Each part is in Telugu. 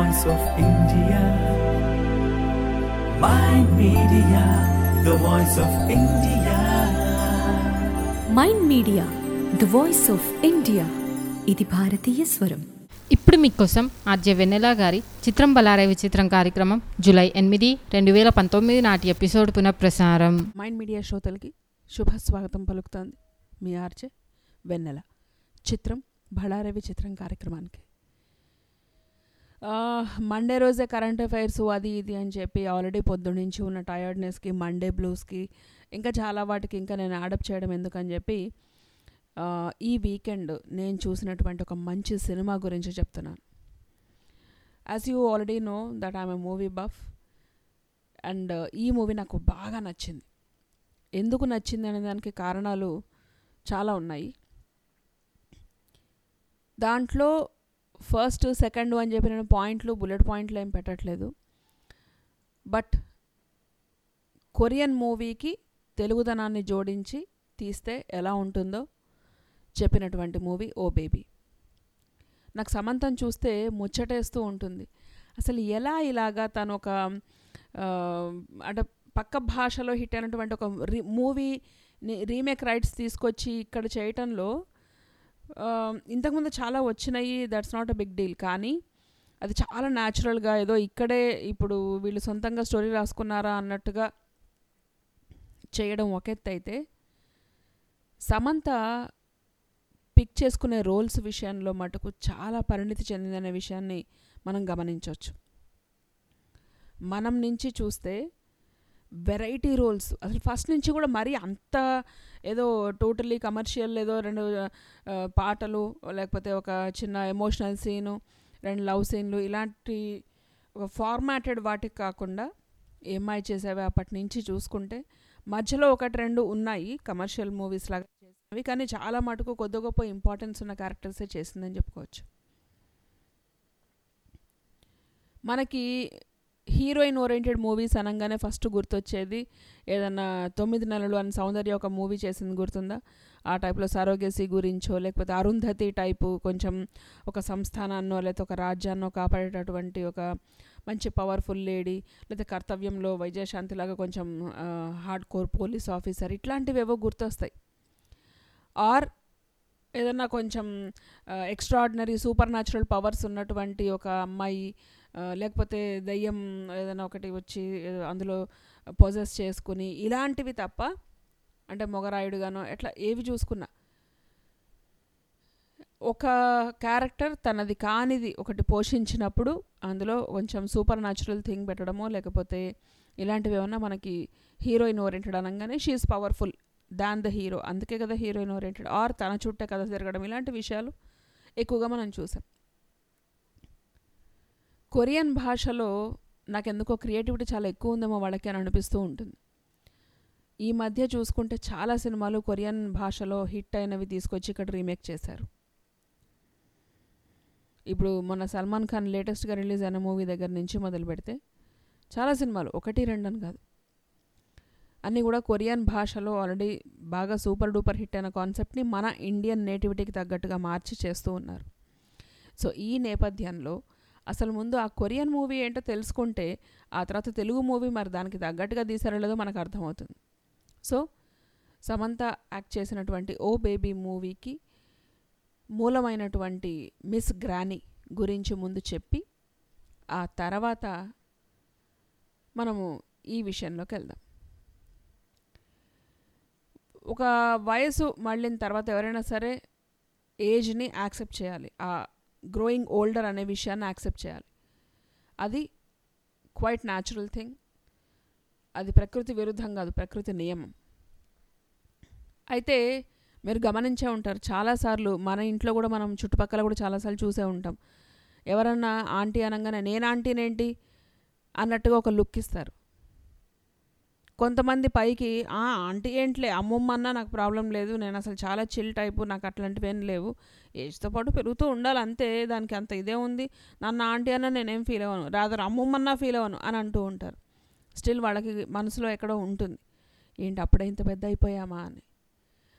voice of India. My media, the voice of India. Mind media the voice of India ఇది భారతీయ స్వరం ఇప్పుడు మీకోసం ఆర్జే వెన్నెల గారి చిత్రం బలారే విచిత్రం కార్యక్రమం జూలై ఎనిమిది రెండు వేల పంతొమ్మిది నాటి ఎపిసోడ్ పునఃప్రసారం మైండ్ మీడియా శ్రోతలకి శుభ స్వాగతం పలుకుతోంది మీ ఆర్జే వెన్నెల చిత్రం బళారవి చిత్రం కార్యక్రమానికి ఆ, మండే రోజే కరెంట్ అఫైర్స్ అది ఇది అని చెప్పి ఆల్రెడీ పొద్దునుంచి ఉన్న టయర్డ్నెస్కి మండే బ్లూస్కి ఇంకా చాలా వాటికి ఇంకా నేను యాడప్ చేయడం ఎందుకని చెప్పి ఆ, ఈ వీకెండ్ నేను చూసినటువంటి ఒక మంచి సినిమా గురించి చెప్తున్నాను as you already know that I'm a movie buff and ఈ మూవీ నాకు బాగా నచ్చింది ఎందుకు నచ్చింది అనే దానికి కారణాలు చాలా ఉన్నాయి దాంట్లో ఫస్ట్ సెకండ్ అని చెప్పి నేను పాయింట్లు బుల్లెట్ పాయింట్లు ఏం పెట్టట్లేదు బట్ కొరియన్ మూవీకి తెలుగుదనాన్ని జోడించి తీస్తే ఎలా ఉంటుందో చెప్పినటువంటి మూవీ ఓ బేబీ నాకు సమంతం చూస్తే ముచ్చటేస్తూ ఉంటుంది అసలు ఎలా ఇలాగా తను ఒక ఆ, అంటే పక్క భాషలో హిట్ అయినటువంటి ఒక రీ మూవీ రీమేక్ రైట్స్ తీసుకొచ్చి ఇక్కడ చేయటంలో ఆ, ఇంతకుముందు చాలా వచ్చినాయి that's not a big deal కానీ అది చాలా న్యాచురల్గా ఏదో ఇక్కడే ఇప్పుడు వీళ్ళు సొంతంగా స్టోరీ రాసుకున్నారా అన్నట్టుగా చేయడం ఒక ఎత్తు అయితే సమంత పిక్ చేసుకునే రోల్స్ విషయంలో మటుకు చాలా పరిణితి చెందిందనే విషయాన్ని మనం గమనించవచ్చు మనం నుంచి చూస్తే వెరైటీ రోల్స్ అసలు ఫస్ట్ నుంచి కూడా మరీ అంత ఏదో టోటలీ కమర్షియల్ ఏదో రెండు ఆ, పాటలు లేకపోతే ఒక చిన్న ఎమోషనల్ సీను రెండు లవ్ సీన్లు ఇలాంటి ఒక ఫార్మాటెడ్ వాటికి కాకుండా ఏమై చేసేవి అప్పటి నుంచి చూసుకుంటే మధ్యలో ఒకటి రెండు ఉన్నాయి కమర్షియల్ మూవీస్ లాగా చేసినవి కానీ చాలా మటుకు కొద్ది గొప్ప ఇంపార్టెన్స్ ఉన్న క్యారెక్టర్సే చేసిందని చెప్పుకోవచ్చు మనకి హీరోయిన్ ఓరియంటెడ్ మూవీస్ అనగానే ఫస్ట్ గుర్తొచ్చేది ఏదన్నా తొమ్మిది నెలలు అని సౌందర్య ఒక మూవీ చేసింది గుర్తుందా ఆ టైప్లో సరోగేసి గురించో లేకపోతే అరుంధతి టైపు కొంచెం ఒక సంస్థానాన్నో లేకపోతే ఒక రాజ్యాన్నో కాపాడేటటువంటి ఒక మంచి పవర్ఫుల్ లేడీ లేకపోతే కర్తవ్యంలో వైజయశాంతిలాగా కొంచెం హార్డ్ కోర్ పోలీస్ ఆఫీసర్ ఇట్లాంటివి ఏవో గుర్తొస్తాయి ఆర్ ఏదన్నా కొంచెం ఎక్స్ట్రాడినరీ సూపర్ న్యాచురల్ పవర్స్ ఉన్నటువంటి ఒక అమ్మాయి ఆ, లేకపోతే దయ్యం ఏదైనా ఒకటి వచ్చి ఏదో అందులో పొజెస్ చేసుకుని ఇలాంటివి తప్ప అంటే మొగరాయుడుగానో ఎట్లా ఏవి చూసుకున్నా ఒక క్యారెక్టర్ తనది కానిది ఒకటి పోషించినప్పుడు అందులో కొంచెం సూపర్ న్యాచురల్ థింగ్ పెట్టడమో లేకపోతే ఇలాంటివి ఏమన్నా మనకి హీరోయిన్ ఓరియంటెడ్ అనగానే she is powerful than the hero అందుకే కదా హీరోయిన్ ఓరియంటెడ్ ఆర్ తన చుట్టే కథ తిరగడం ఇలాంటి విషయాలు ఎక్కువగా మనం చూసాం కొరియన్ భాషలో నాకెందుకో క్రియేటివిటీ చాలా ఎక్కువ ఉందేమో వాళ్ళకి అని అనిపిస్తూ ఉంటుంది ఈ మధ్య చూసుకుంటే చాలా సినిమాలు కొరియన్ భాషలో హిట్ అయినవి తీసుకొచ్చి ఇక్కడ రీమేక్ చేశారు ఇప్పుడు మొన్న సల్మాన్ ఖాన్ లేటెస్ట్గా రిలీజ్ అయిన మూవీ దగ్గర నుంచి మొదలు పెడితే చాలా సినిమాలు ఒకటి రెండు అని కాదు అన్నీ కూడా కొరియన్ భాషలో ఆల్రెడీ బాగా సూపర్ డూపర్ హిట్ అయిన కాన్సెప్ట్ని మన ఇండియన్ నేటివిటీకి తగ్గట్టుగా మార్చి చేస్తూ ఉన్నారు సో ఈ నేపథ్యంలో అసలు ముందు ఆ కొరియన్ మూవీ ఏంటో తెలుసుకుంటే ఆ తర్వాత తెలుగు మూవీ మరి దానికి తగ్గట్టుగా తీసారో లేదో మనకు అర్థమవుతుంది సో సమంత యాక్ట్ చేసినటువంటి ఓ బేబీ మూవీకి మూలమైనటువంటి మిస్ గ్రానీ గురించి ముందు చెప్పి ఆ తర్వాత మనము ఈ విషయంలోకి వెళ్దాం ఒక వయసు మళ్ళిన తర్వాత ఎవరైనా సరే ఏజ్ని యాక్సెప్ట్ చేయాలి ఆ గ్రోయింగ్ ఓల్డర్ అనే విషయాన్ని యాక్సెప్ట్ చేయాలి అది క్వైట్ న్యాచురల్ థింగ్ అది ప్రకృతి విరుద్ధం కాదు ప్రకృతి నియమం అయితే మీరు గమనించే ఉంటారు చాలాసార్లు మన ఇంట్లో కూడా మనం చుట్టుపక్కల కూడా చాలాసార్లు చూసే ఉంటాం ఎవరన్నా ఆంటీ అనగానే నేను ఆంటీనేంటి అన్నట్టుగా ఒక లుక్ ఇస్తారు కొంతమంది పైకి "ఆ, ఆంటీ ఏంట్లే అమ్మమ్మ అన్నా నాకు ప్రాబ్లం లేదు నేను అసలు చాలా చిల్ టైపు నాకు అట్లాంటివి ఏం లేవు ఏజ్తో పాటు పెరుగుతూ ఉండాలి అంతే దానికి అంత ఇదే ఉంది నన్ను ఆంటీ అన్న నేనేం ఫీల్ అవ్వను రాదర్ అమ్మమ్మన్నా ఫీల్ అవ్వను అని అంటూ ఉంటారు స్టిల్ వాళ్ళకి మనసులో ఎక్కడో ఉంటుంది ఏంటి అప్పుడే ఇంత పెద్ద అయిపోయామా అని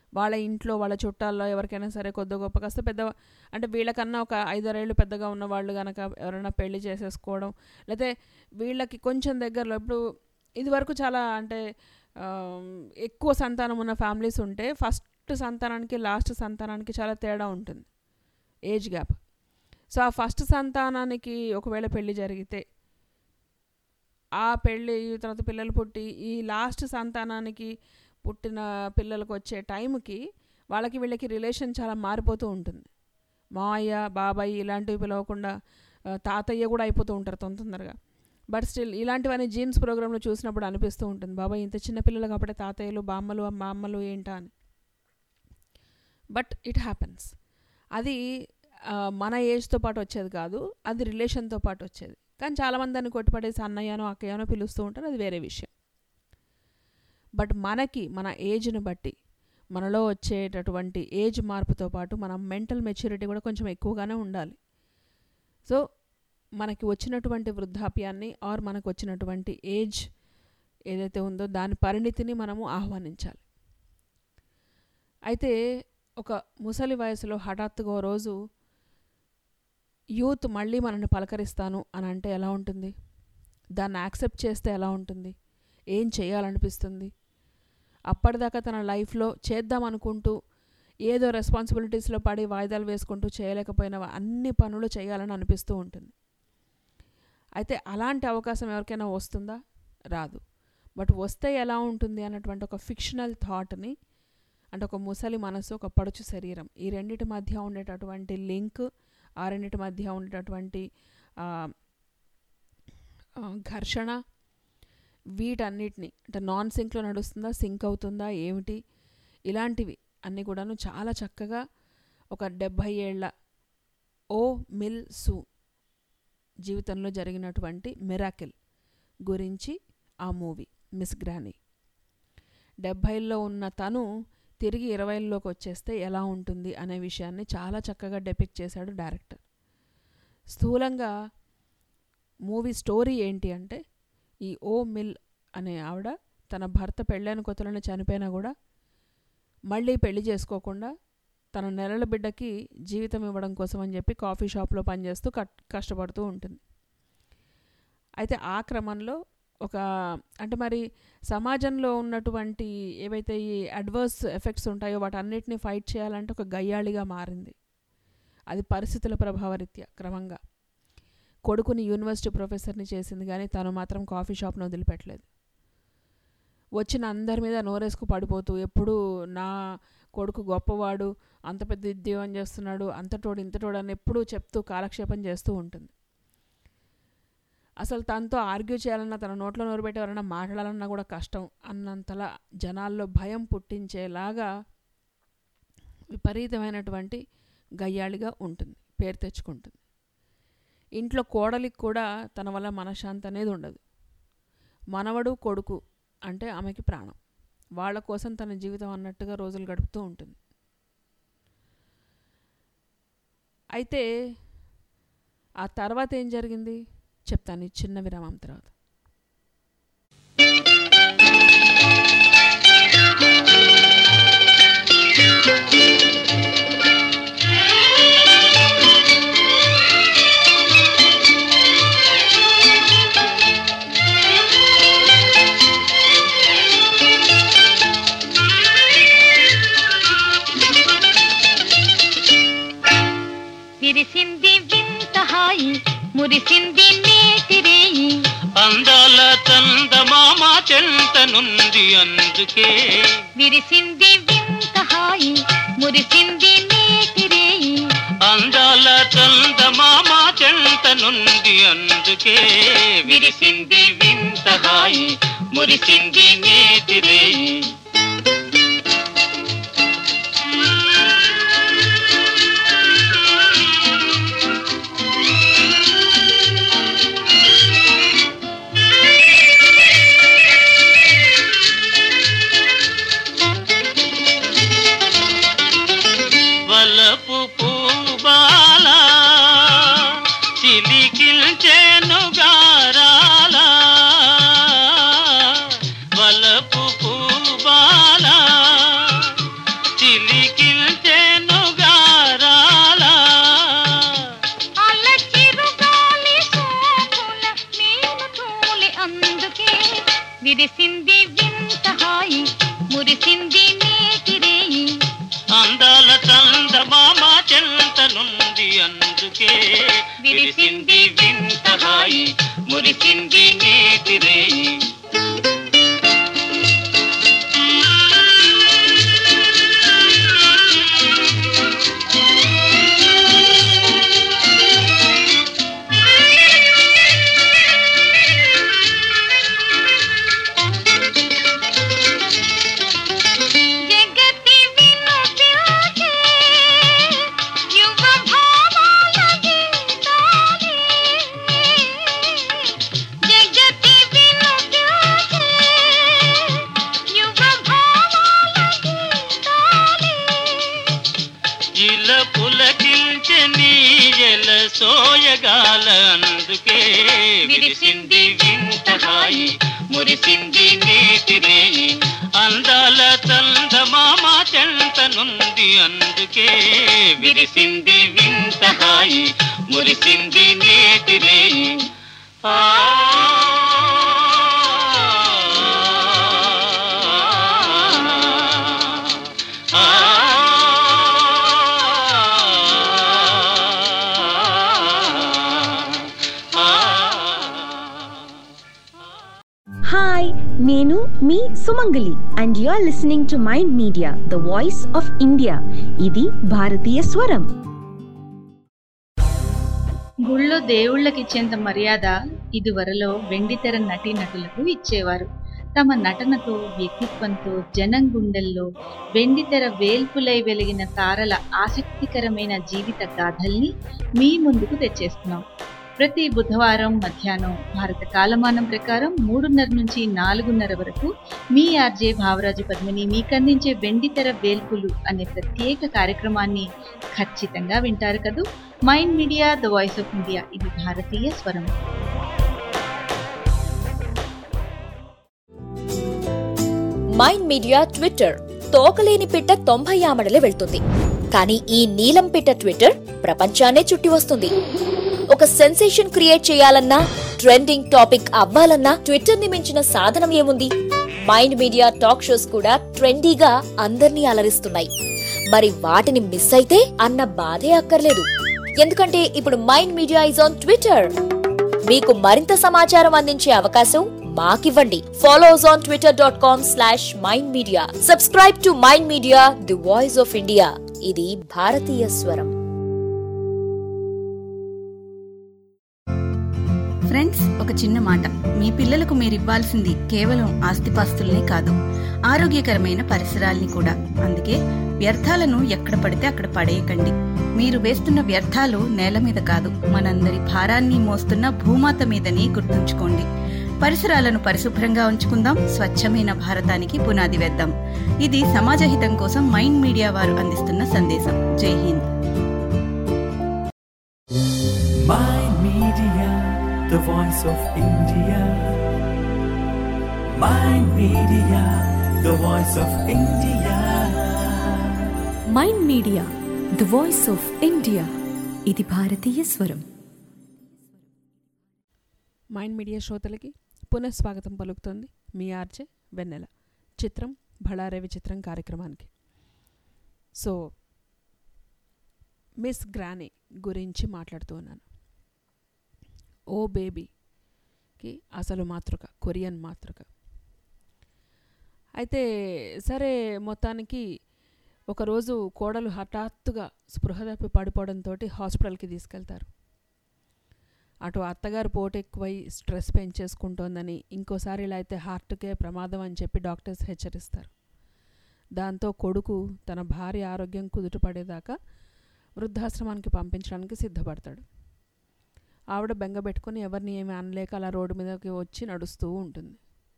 వాళ్ళ ఇంట్లో వాళ్ళ చుట్టాల్లో ఎవరికైనా సరే కొద్ది గొప్ప కాస్త పెద్ద అంటే వీళ్ళకన్నా ఒక ఐదారేళ్ళు పెద్దగా ఉన్న వాళ్ళు కనుక ఎవరైనా పెళ్లి చేసేసుకోవడం లేకపోతే వీళ్ళకి కొంచెం దగ్గరలో ఇప్పుడు ఇది వరకు చాలా అంటే ఆ, ఎక్కువ సంతానం ఉన్న ఫ్యామిలీస్ ఉంటే ఫస్ట్ సంతానానికి లాస్ట్ సంతానానికి చాలా తేడా ఉంటుంది ఏజ్ గ్యాప్ సో ఆ ఫస్ట్ సంతానానికి ఒకవేళ పెళ్లి జరిగితే ఆ పెళ్ళి తర్వాత పిల్లలు పుట్టి ఈ లాస్ట్ సంతానానికి పుట్టిన పిల్లలకు వచ్చే టైంకి వాళ్ళకి వీళ్ళకి రిలేషన్ చాలా మారిపోతూ ఉంటుంది మావయ్య బాబాయ్ ఇలాంటివి పిలవకుండా ఆ, తాతయ్య కూడా అయిపోతూ ఉంటారు తొందర తొందరగా బట్ స్టిల్ ఇలాంటివన్నీ జీన్స్ ప్రోగ్రాంలో చూసినప్పుడు అనిపిస్తూ ఉంటుంది బాబాయ్ ఇంత చిన్న పిల్లలు కాబట్టి తాతయ్యలు బామ్మలు మామ్మలు ఏంటా అని బట్ ఇట్ హ్యాపెన్స్ అది ఆ, మన ఏజ్తో పాటు వచ్చేది కాదు అది రిలేషన్తో పాటు వచ్చేది కానీ చాలామంది దాన్ని కొట్టిపడేసి అన్నయ్యనో అక్కయ్యనో పిలుస్తూ ఉంటారు అది వేరే విషయం బట్ మనకి మన ఏజ్ని బట్టి మనలో వచ్చేటటువంటి ఏజ్ మార్పుతో పాటు మన మెంటల్ మెచ్యూరిటీ కూడా కొంచెం ఎక్కువగానే ఉండాలి సో మనకి వచ్చినటువంటి వృద్ధాప్యాన్ని ఆర్ మనకు వచ్చినటువంటి ఏజ్ ఏదైతే ఉందో దాని పరిణితిని మనము ఆహ్వానించాలి అయితే ఒక ముసలి వయసులో హఠాత్తుగా ఓ రోజు యూత్ మళ్ళీ మనల్ని పలకరిస్తాను అని అంటే ఎలా ఉంటుంది దాన్ని యాక్సెప్ట్ చేస్తే ఎలా ఉంటుంది ఏం చేయాలనిపిస్తుంది అప్పటిదాకా తన లైఫ్లో చేద్దాం అనుకుంటూ ఏదో రెస్పాన్సిబిలిటీస్లో పడి వాయిదాలు వేసుకుంటూ చేయలేకపోయిన అన్ని పనులు చేయాలని అనిపిస్తూ ఉంటుంది అయితే అలాంటి అవకాశం ఎవరికైనా వస్తుందా రాదు బట్ వస్తే ఎలా ఉంటుంది అన్నటువంటి ఒక ఫిక్షనల్ థాట్ని అంటే ఒక ముసలి మనసు ఒక పడుచు శరీరం ఈ రెండిటి మధ్య ఉండేటటువంటి లింక్ ఆ రెండిటి మధ్య ఉండేటటువంటి ఆ, ఆ, ఘర్షణ వీటన్నిటిని అంటే నాన్ సింక్లో నడుస్తుందా సింక్ అవుతుందా ఏమిటి ఇలాంటివి అన్నీ కూడాను చాలా చక్కగా ఒక డెబ్భై ఏళ్ళ ఓ మిల్ సు జీవితంలో జరిగినటువంటి మిరాకిల్ గురించి ఆ మూవీ మిస్ గ్రానీ డెబ్భైల్లో ఉన్న తను తిరిగి ఇరవైల్లోకి వచ్చేస్తే ఎలా ఉంటుంది అనే విషయాన్ని చాలా చక్కగా డెపిక్ట్ చేశాడు డైరెక్టర్ స్థూలంగా మూవీ స్టోరీ ఏంటి అంటే ఈ ఓ మిల్ అనే ఆవిడ తన భర్త పెళ్ళైన కొత్తలోనే చనిపోయినా కూడా మళ్ళీ పెళ్లి చేసుకోకుండా తన నెలల బిడ్డకి జీవితం ఇవ్వడం కోసం అని చెప్పి కాఫీ షాప్లో పనిచేస్తూ కట్ కష్టపడుతూ ఉంటుంది అయితే ఆ క్రమంలో ఒక అంటే మరి సమాజంలో ఉన్నటువంటి ఏవైతే ఈ అడ్వర్స్ ఎఫెక్ట్స్ ఉంటాయో వాటన్నిటిని ఫైట్ చేయాలంటే ఒక గయ్యాళిగా మారింది అది పరిస్థితుల ప్రభావరీత్యా క్రమంగా కొడుకుని యూనివర్సిటీ ప్రొఫెసర్ని చేసింది కానీ తను మాత్రం కాఫీ షాప్ను వదిలిపెట్టలేదు వచ్చిన అందరి మీద నోరేసుకు పడిపోతూ ఎప్పుడు నా కొడుకు గొప్పవాడు అంత పెద్ద ఉద్యోగం చేస్తున్నాడు అంతటోడు ఇంతటోడు అని ఎప్పుడూ చెప్తూ కాలక్షేపం చేస్తూ ఉంటుంది అసలు తనతో ఆర్గ్యూ చేయాలన్నా తన నోట్లో నోరు పెట్టి ఎవరైనా మాట్లాడాలన్నా కూడా కష్టం అన్నంతలా జనాల్లో భయం పుట్టించేలాగా విపరీతమైనటువంటి గయ్యాళిగా ఉంటుంది పేరు తెచ్చుకుంటుంది ఇంట్లో కోడలికి కూడా తన వల్ల మనశ్శాంతి అనేది ఉండదు మనవడు కొడుకు అంటే ఆమెకి ప్రాణం వాళ్ళ కోసం తన జీవితం అన్నట్టుగా రోజులు గడుపుతూ ఉంటుంది అయితే ఆ తర్వాత ఏం జరిగింది చెప్తాను ఈ చిన్న విరామం తర్వాత విరిసింది వింత హాయి మురిసింది నేతిరేయి అందాల చందమామ చెంతనుంది అందుకే విరిసింది వింత హాయి మురిసింది నేతిరేయి అందాల చందమామ చెంతనుంది అందుకే విరిసింది వింత హాయి మురిసింది నేతిరేయి వలపు పూబాల చిలికిల్చేను గారాల వలపు పూబాల విరిసింది వింత హాయి మురిసింది నేటి రేయి అందాల చందమామ చెంత నుండి అందుకే విరిసింది వింత హాయి మురిసింది నేటి రేయి జగతి వినుతికే యువ భావాల గీతాలే జగతి వినుతికే యువ భావాల గీతాలే ఇల పులకించే నీయల సోయగాల అందుకే విరిసింది వింత హాయి మురిసింది నేటి రేయి అందాల చందమామ చెంత నుండి అందుకే విరిసింది వింత హాయి మురిసింది నేటి రేయి ఆ హాయ్ నేను మీ Sumangali and you are listening to mind media the voice of India ఇది భారతీయ స్వరం గుళ్ళో దేవుళ్ళకిచ్చేంత మర్యాద ఇదివరలో వెండితెర నటీనటులకు ఇచ్చేవారు తమ నటనతో వ్యక్తిత్వంతో జనం గుండెల్లో వెండితెర వేల్పులై వెలిగిన తారల ఆసక్తికరమైన జీవిత గాథల్ని మీ ముందుకు తెచ్చేస్తున్నాం ప్రతి బుధవారం మధ్యాహ్నం భారత కాలమానం ప్రకారం మూడున్నర నుంచి నాలుగున్నర వరకు మీ ఆర్జే భావరాజు పద్మిని మీకందించే వెండితెర వేల్పులు అనే ప్రత్యేక కార్యక్రమాన్ని ఖచ్చితంగా వింటారు కదూ mind media the voice of India ఇది భారతీయ స్వరం మైండ్ మీడియా ట్విట్టర్ తోకలేని పిట్ట తొంభై ఆమడలే వెళ్తుంది కానీ ఈ నీలం పిట్ట ట్విట్టర్ ప్రపంచాన్నే చుట్టి వస్తుంది ఒక సెన్సేషన్ క్రియేట్ చేయాలన్నా ట్రెండింగ్ టాపిక్ అవ్వాలన్నా ట్విట్టర్ ని మించిన సాధనం ఏముంది మైండ్ మీడియా టాక్ షోస్ కూడా ట్రెండీగా అందర్నీ అలరిస్తున్నాయి మరి వాటిని మిస్ అయితే అన్న బాధే అక్కర్లేదు ఎందుకంటే ఇప్పుడు Mind Media is on Twitter మీకు మరింత సమాచారం అందించే అవకాశం మాకివ్వండి follow us on Twitter dot com slash Mind Media subscribe to mind Media the voice of India ఇది భారతీయ స్వరం ఫ్రెండ్స్ ఒక చిన్న మాట మీ పిల్లలకు మీరు ఇవ్వాల్సింది కేవలం ఆస్తిపాస్తుల్నే కాదు ఆరోగ్యకరమైన పరిసరాల్ని కూడా అందుకే వ్యర్థాలను ఎక్కడ పడితే అక్కడ పడేయకండి మీరు వేస్తున్న వ్యర్థాలు నేల మీద కాదు మనందరి భారాన్ని మోస్తున్న భూమాత మీదని గుర్తుంచుకోండి పరిసరాలను పరిశుభ్రంగా ఉంచుకుందాం స్వచ్ఛమైన భారతానికి పునాది వేద్దాం ఇది సమాజ హితం కోసం మైండ్ మీడియా వారు అందిస్తున్న సందేశం Jai Hind Mind Media, the voice of India. Mind Media, the voice of India. Mind media the voice of India ఇది భారతీయ స్వరం మైండ్ మీడియా శ్రోతలకి పునఃస్వాగతం పలుకుతోంది మీ ఆర్జే వెన్నెల చిత్రం భళారే విచిత్రం కార్యక్రమానికి సో మిస్ గ్రానీ గురించి మాట్లాడుతూ ఉన్నాను ఓ బేబీకి అసలు మాతృక కొరియన్ మాతృక అయితే సరే మొత్తానికి ఒకరోజు కోడలు హఠాత్తుగా స్పృహ తప్పి పడిపోవడంతో హాస్పిటల్కి తీసుకెళ్తారు అటు అత్తగారు పోటు ఎక్కువై స్ట్రెస్ పెంచేసుకుంటోందని ఇంకోసారి ఇలా అయితే హార్ట్కే ప్రమాదం అని చెప్పి డాక్టర్స్ హెచ్చరిస్తారు దాంతో కొడుకు తన భార్య ఆరోగ్యం కుదుటపడేదాకా వృద్ధాశ్రమానికి పంపించడానికి సిద్ధపడతాడు ఆవిడ బెంగ పెట్టుకొని ఎవరిని ఏమీ అనలేక అలా రోడ్డు మీదకి వచ్చి నడుస్తూ ఉంటుంది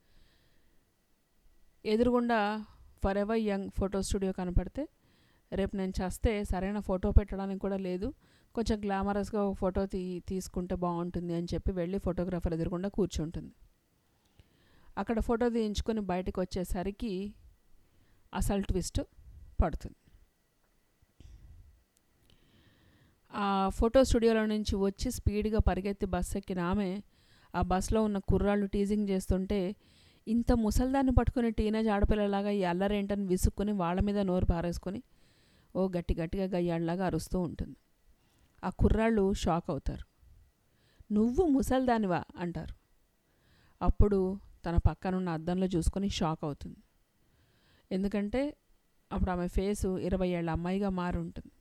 ఎదురుగుండా forever young photo studio కనపడితే రేపు నేను చేస్తే సరైన ఫోటో పెట్టడానికి కూడా లేదు కొంచెం గ్లామరస్గా ఒక ఫోటో తీ తీసుకుంటే బాగుంటుంది అని చెప్పి వెళ్ళి ఫోటోగ్రాఫర్ ఎదురుగుండా కూర్చుంటుంది అక్కడ ఫోటో తీయించుకొని బయటకు వచ్చేసరికి అసలు ట్విస్ట్ పడుతుంది ఆ ఫోటో స్టూడియోలో నుంచి వచ్చి స్పీడ్గా పరిగెత్తి బస్ ఎక్కిన ఆమె ఆ బస్లో ఉన్న కుర్రాళ్ళు టీజింగ్ చేస్తుంటే ఇంత ముసల్దాన్ని పట్టుకుని టీనేజ్ ఆడపిల్లలాగా ఈ అల్లరేంటని విసుక్కుని వాళ్ళ మీద నోరు పారేసుకొని ఓ గట్టి గట్టిగా గయ్యాళ్ళలాగా అరుస్తూ ఉంటుంది ఆ కుర్రాళ్ళు షాక్ అవుతారు నువ్వు ముసల్దానివా అంటారు అప్పుడు తన పక్కనున్న అద్దంలో చూసుకొని షాక్ అవుతుంది ఎందుకంటే అప్పుడు ఆమె ఫేసు ఇరవై ఏళ్ళ అమ్మాయిగా మారి ఉంటుంది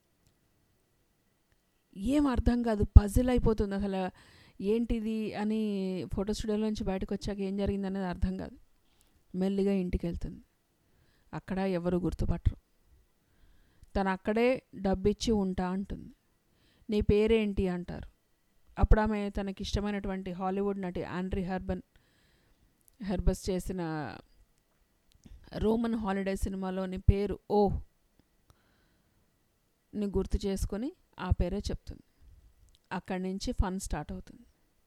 ఏం అర్థం కాదు పజిల్ అయిపోతుంది అసలు ఏంటిది అని ఫోటో స్టూడియోలో నుంచి బయటకు వచ్చాక ఏం జరిగింది అనేది అర్థం కాదు మెల్లిగా ఇంటికి వెళ్తుంది అక్కడ ఎవరు గుర్తుపట్టరు తను అక్కడే డబ్బిచ్చి ఉంటా అంటుంది నీ పేరేంటి అంటారు అప్పుడు ఆమె తనకి ఇష్టమైనటువంటి హాలీవుడ్ నటి ఆండ్రీ హర్బన్ హెర్బస్ చేసిన రోమన్ హాలిడే సినిమాలోని పేరు ఓ ని గుర్తు చేసుకొని ఆ పేరే చెప్తుంది అక్కడి నుంచి ఫన్ స్టార్ట్ అవుతుంది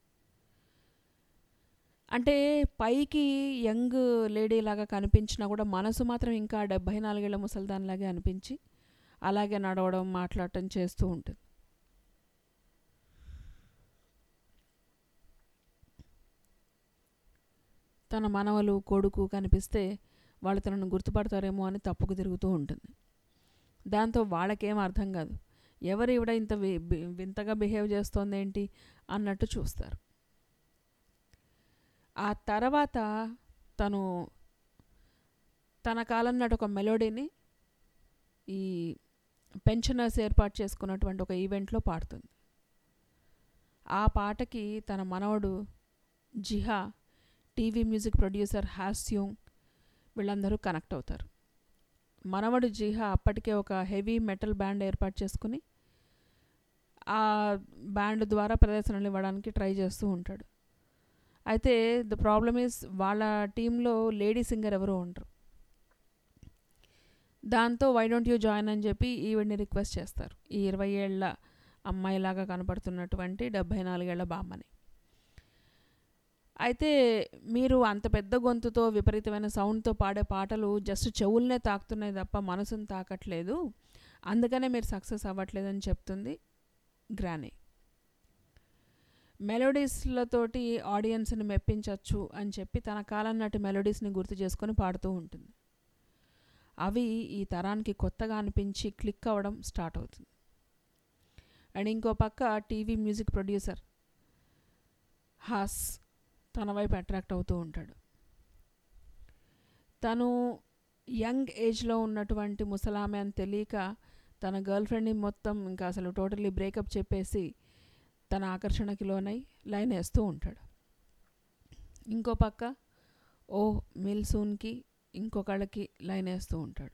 అంటే పైకి యంగ్ లేడీ లాగా కనిపించినా కూడా మనసు మాత్రం ఇంకా డెబ్భై నాలుగేళ్ల ముసల్దాన్లాగే అనిపించి అలాగే నడవడం మాట్లాడటం చేస్తూ ఉంటుంది తన మనవలు కొడుకు కనిపిస్తే వాళ్ళు తనను గుర్తుపడతారేమో అని తప్పుకు తిరుగుతూ ఉంటుంది దాంతో వాళ్ళకేం అర్థం కాదు ఎవరు ఇవిడ ఇంత వి- బి- వింతగా బిహేవ్ చేస్తోంది ఏంటి అన్నట్టు చూస్తారు ఆ తర్వాత తను తన కాలం నాటి ఒక మెలోడీని ఈ పెన్షనర్స్ ఏర్పాటు చేసుకున్నటువంటి ఒక ఈవెంట్లో పాడుతుంది ఆ పాటకి తన మనవడు జిహా టీవీ మ్యూజిక్ ప్రొడ్యూసర్ హాస్యూంగ్ వీళ్ళందరూ కనెక్ట్ అవుతారు మనవడు జిహా అప్పటికే ఒక హెవీ మెటల్ బ్యాండ్ ఏర్పాటు చేసుకుని ఆ బ్యాండ్ ద్వారా ప్రదర్శనలు ఇవ్వడానికి ట్రై చేస్తూ ఉంటాడు అయితే ద ప్రాబ్లమ్ ఈజ్ వాళ్ళ టీంలో లేడీ సింగర్ ఎవరూ ఉండరు దాంతో వై డోంట్ యూ జాయిన్ అని చెప్పి ఈవిడ్ని రిక్వెస్ట్ చేస్తారు ఈ ఇరవై ఏళ్ళ అమ్మాయిలాగా కనపడుతున్నటువంటి డెబ్భై నాలుగేళ్ల బామ్మని అయితే మీరు అంత పెద్ద గొంతుతో విపరీతమైన సౌండ్తో పాడే పాటలు జస్ట్ చెవుల్నే తాకుతున్నాయి తప్ప మనసును తాకట్లేదు అందుకనే మీరు సక్సెస్ అవ్వట్లేదని చెప్తుంది గ్రానీ మెలోడీస్లతోటి ఆడియన్స్ని మెప్పించవచ్చు అని చెప్పి తన కాలం నాటి మెలోడీస్ని గుర్తు చేసుకొని పాడుతూ ఉంటుంది అవి ఈ తరానికి కొత్తగా అనిపించి క్లిక్ అవ్వడం స్టార్ట్ అవుతుంది అండ్ ఇంకో పక్క టీవీ మ్యూజిక్ ప్రొడ్యూసర్ హాస్ తన వైపు అట్రాక్ట్ అవుతూ ఉంటాడు తను యంగ్ ఏజ్లో ఉన్నటువంటి ముసలామె అని తెలియక తన గర్ల్ ఫ్రెండ్ని మొత్తం ఇంకా అసలు టోటలీ బ్రేకప్ చెప్పేసి తన ఆకర్షణకి లోనై లైన్ వేస్తూ ఉంటాడు ఇంకో పక్క ఓ మిల్సూన్కి ఇంకొకళ్ళకి లైన్ వేస్తూ ఉంటాడు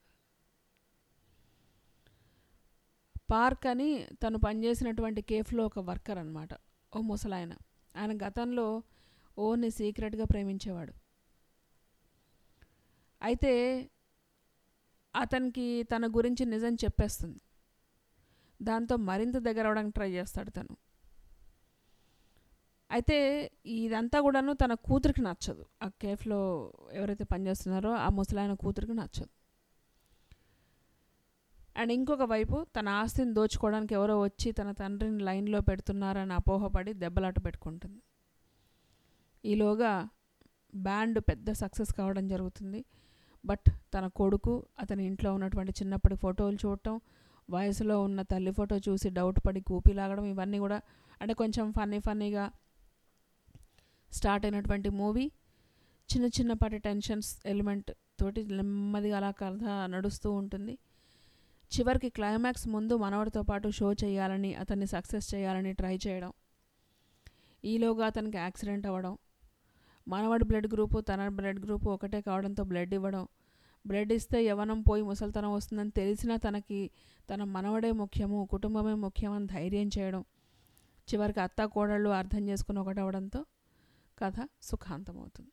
పార్క్ అని తను పనిచేసినటువంటి కేఫ్లో ఒక వర్కర్ అనమాట ఓ ముసలాయన ఆయన గతంలో ఓని సీక్రెట్గా ప్రేమించేవాడు అయితే అతనికి తన గురించి నిజం చెప్పేస్తుంది దాంతో మరింత దగ్గర అవడానికి ట్రై చేస్తాడు తను అయితే ఇదంతా కూడాను తన కూతురికి నచ్చదు ఆ కేఫ్లో ఎవరైతే పనిచేస్తున్నారో ఆ ముసలాయన కూతురికి నచ్చదు అండ్ ఇంకొక వైపు తన ఆస్తిని దోచుకోవడానికి ఎవరో వచ్చి తన తండ్రిని లైన్లో పెడుతున్నారని అపోహపడి దెబ్బలాట పెట్టుకుంటుంది ఈలోగా బ్యాండ్ పెద్ద సక్సెస్ కావడం జరుగుతుంది బట్ తన కొడుకు అతని ఇంట్లో ఉన్నటువంటి చిన్నప్పటి ఫోటోలు చూడటం వయసులో ఉన్న తల్లి ఫోటో చూసి డౌట్ పడి కూపి లాగడం ఇవన్నీ కూడా అంటే కొంచెం ఫన్నీ ఫన్నీగా స్టార్ట్ అయినటువంటి మూవీ చిన్న చిన్నపాటి టెన్షన్స్ ఎలిమెంట్ తోటి నెమ్మదిగా అలా కథ నడుస్తూ ఉంటుంది చివరికి క్లైమాక్స్ ముందు మనవడితో పాటు షో చేయాలని అతన్ని సక్సెస్ చేయాలని ట్రై చేయడం ఈలోగా అతనికి యాక్సిడెంట్ అవ్వడం మనవడి బ్లడ్ గ్రూపు తన బ్లడ్ గ్రూపు ఒకటే కావడంతో బ్లడ్ ఇవ్వడం బ్లడ్ ఇస్తే యవనం పోయి ముసలితనం వస్తుందని తెలిసినా తనకి తన మనవడే ముఖ్యము కుటుంబమే ముఖ్యమని ధైర్యం చేయడం చివరికి అత్త కోడళ్ళు అర్థం చేసుకుని ఒకటవడంతో కథ సుఖాంతమవుతుంది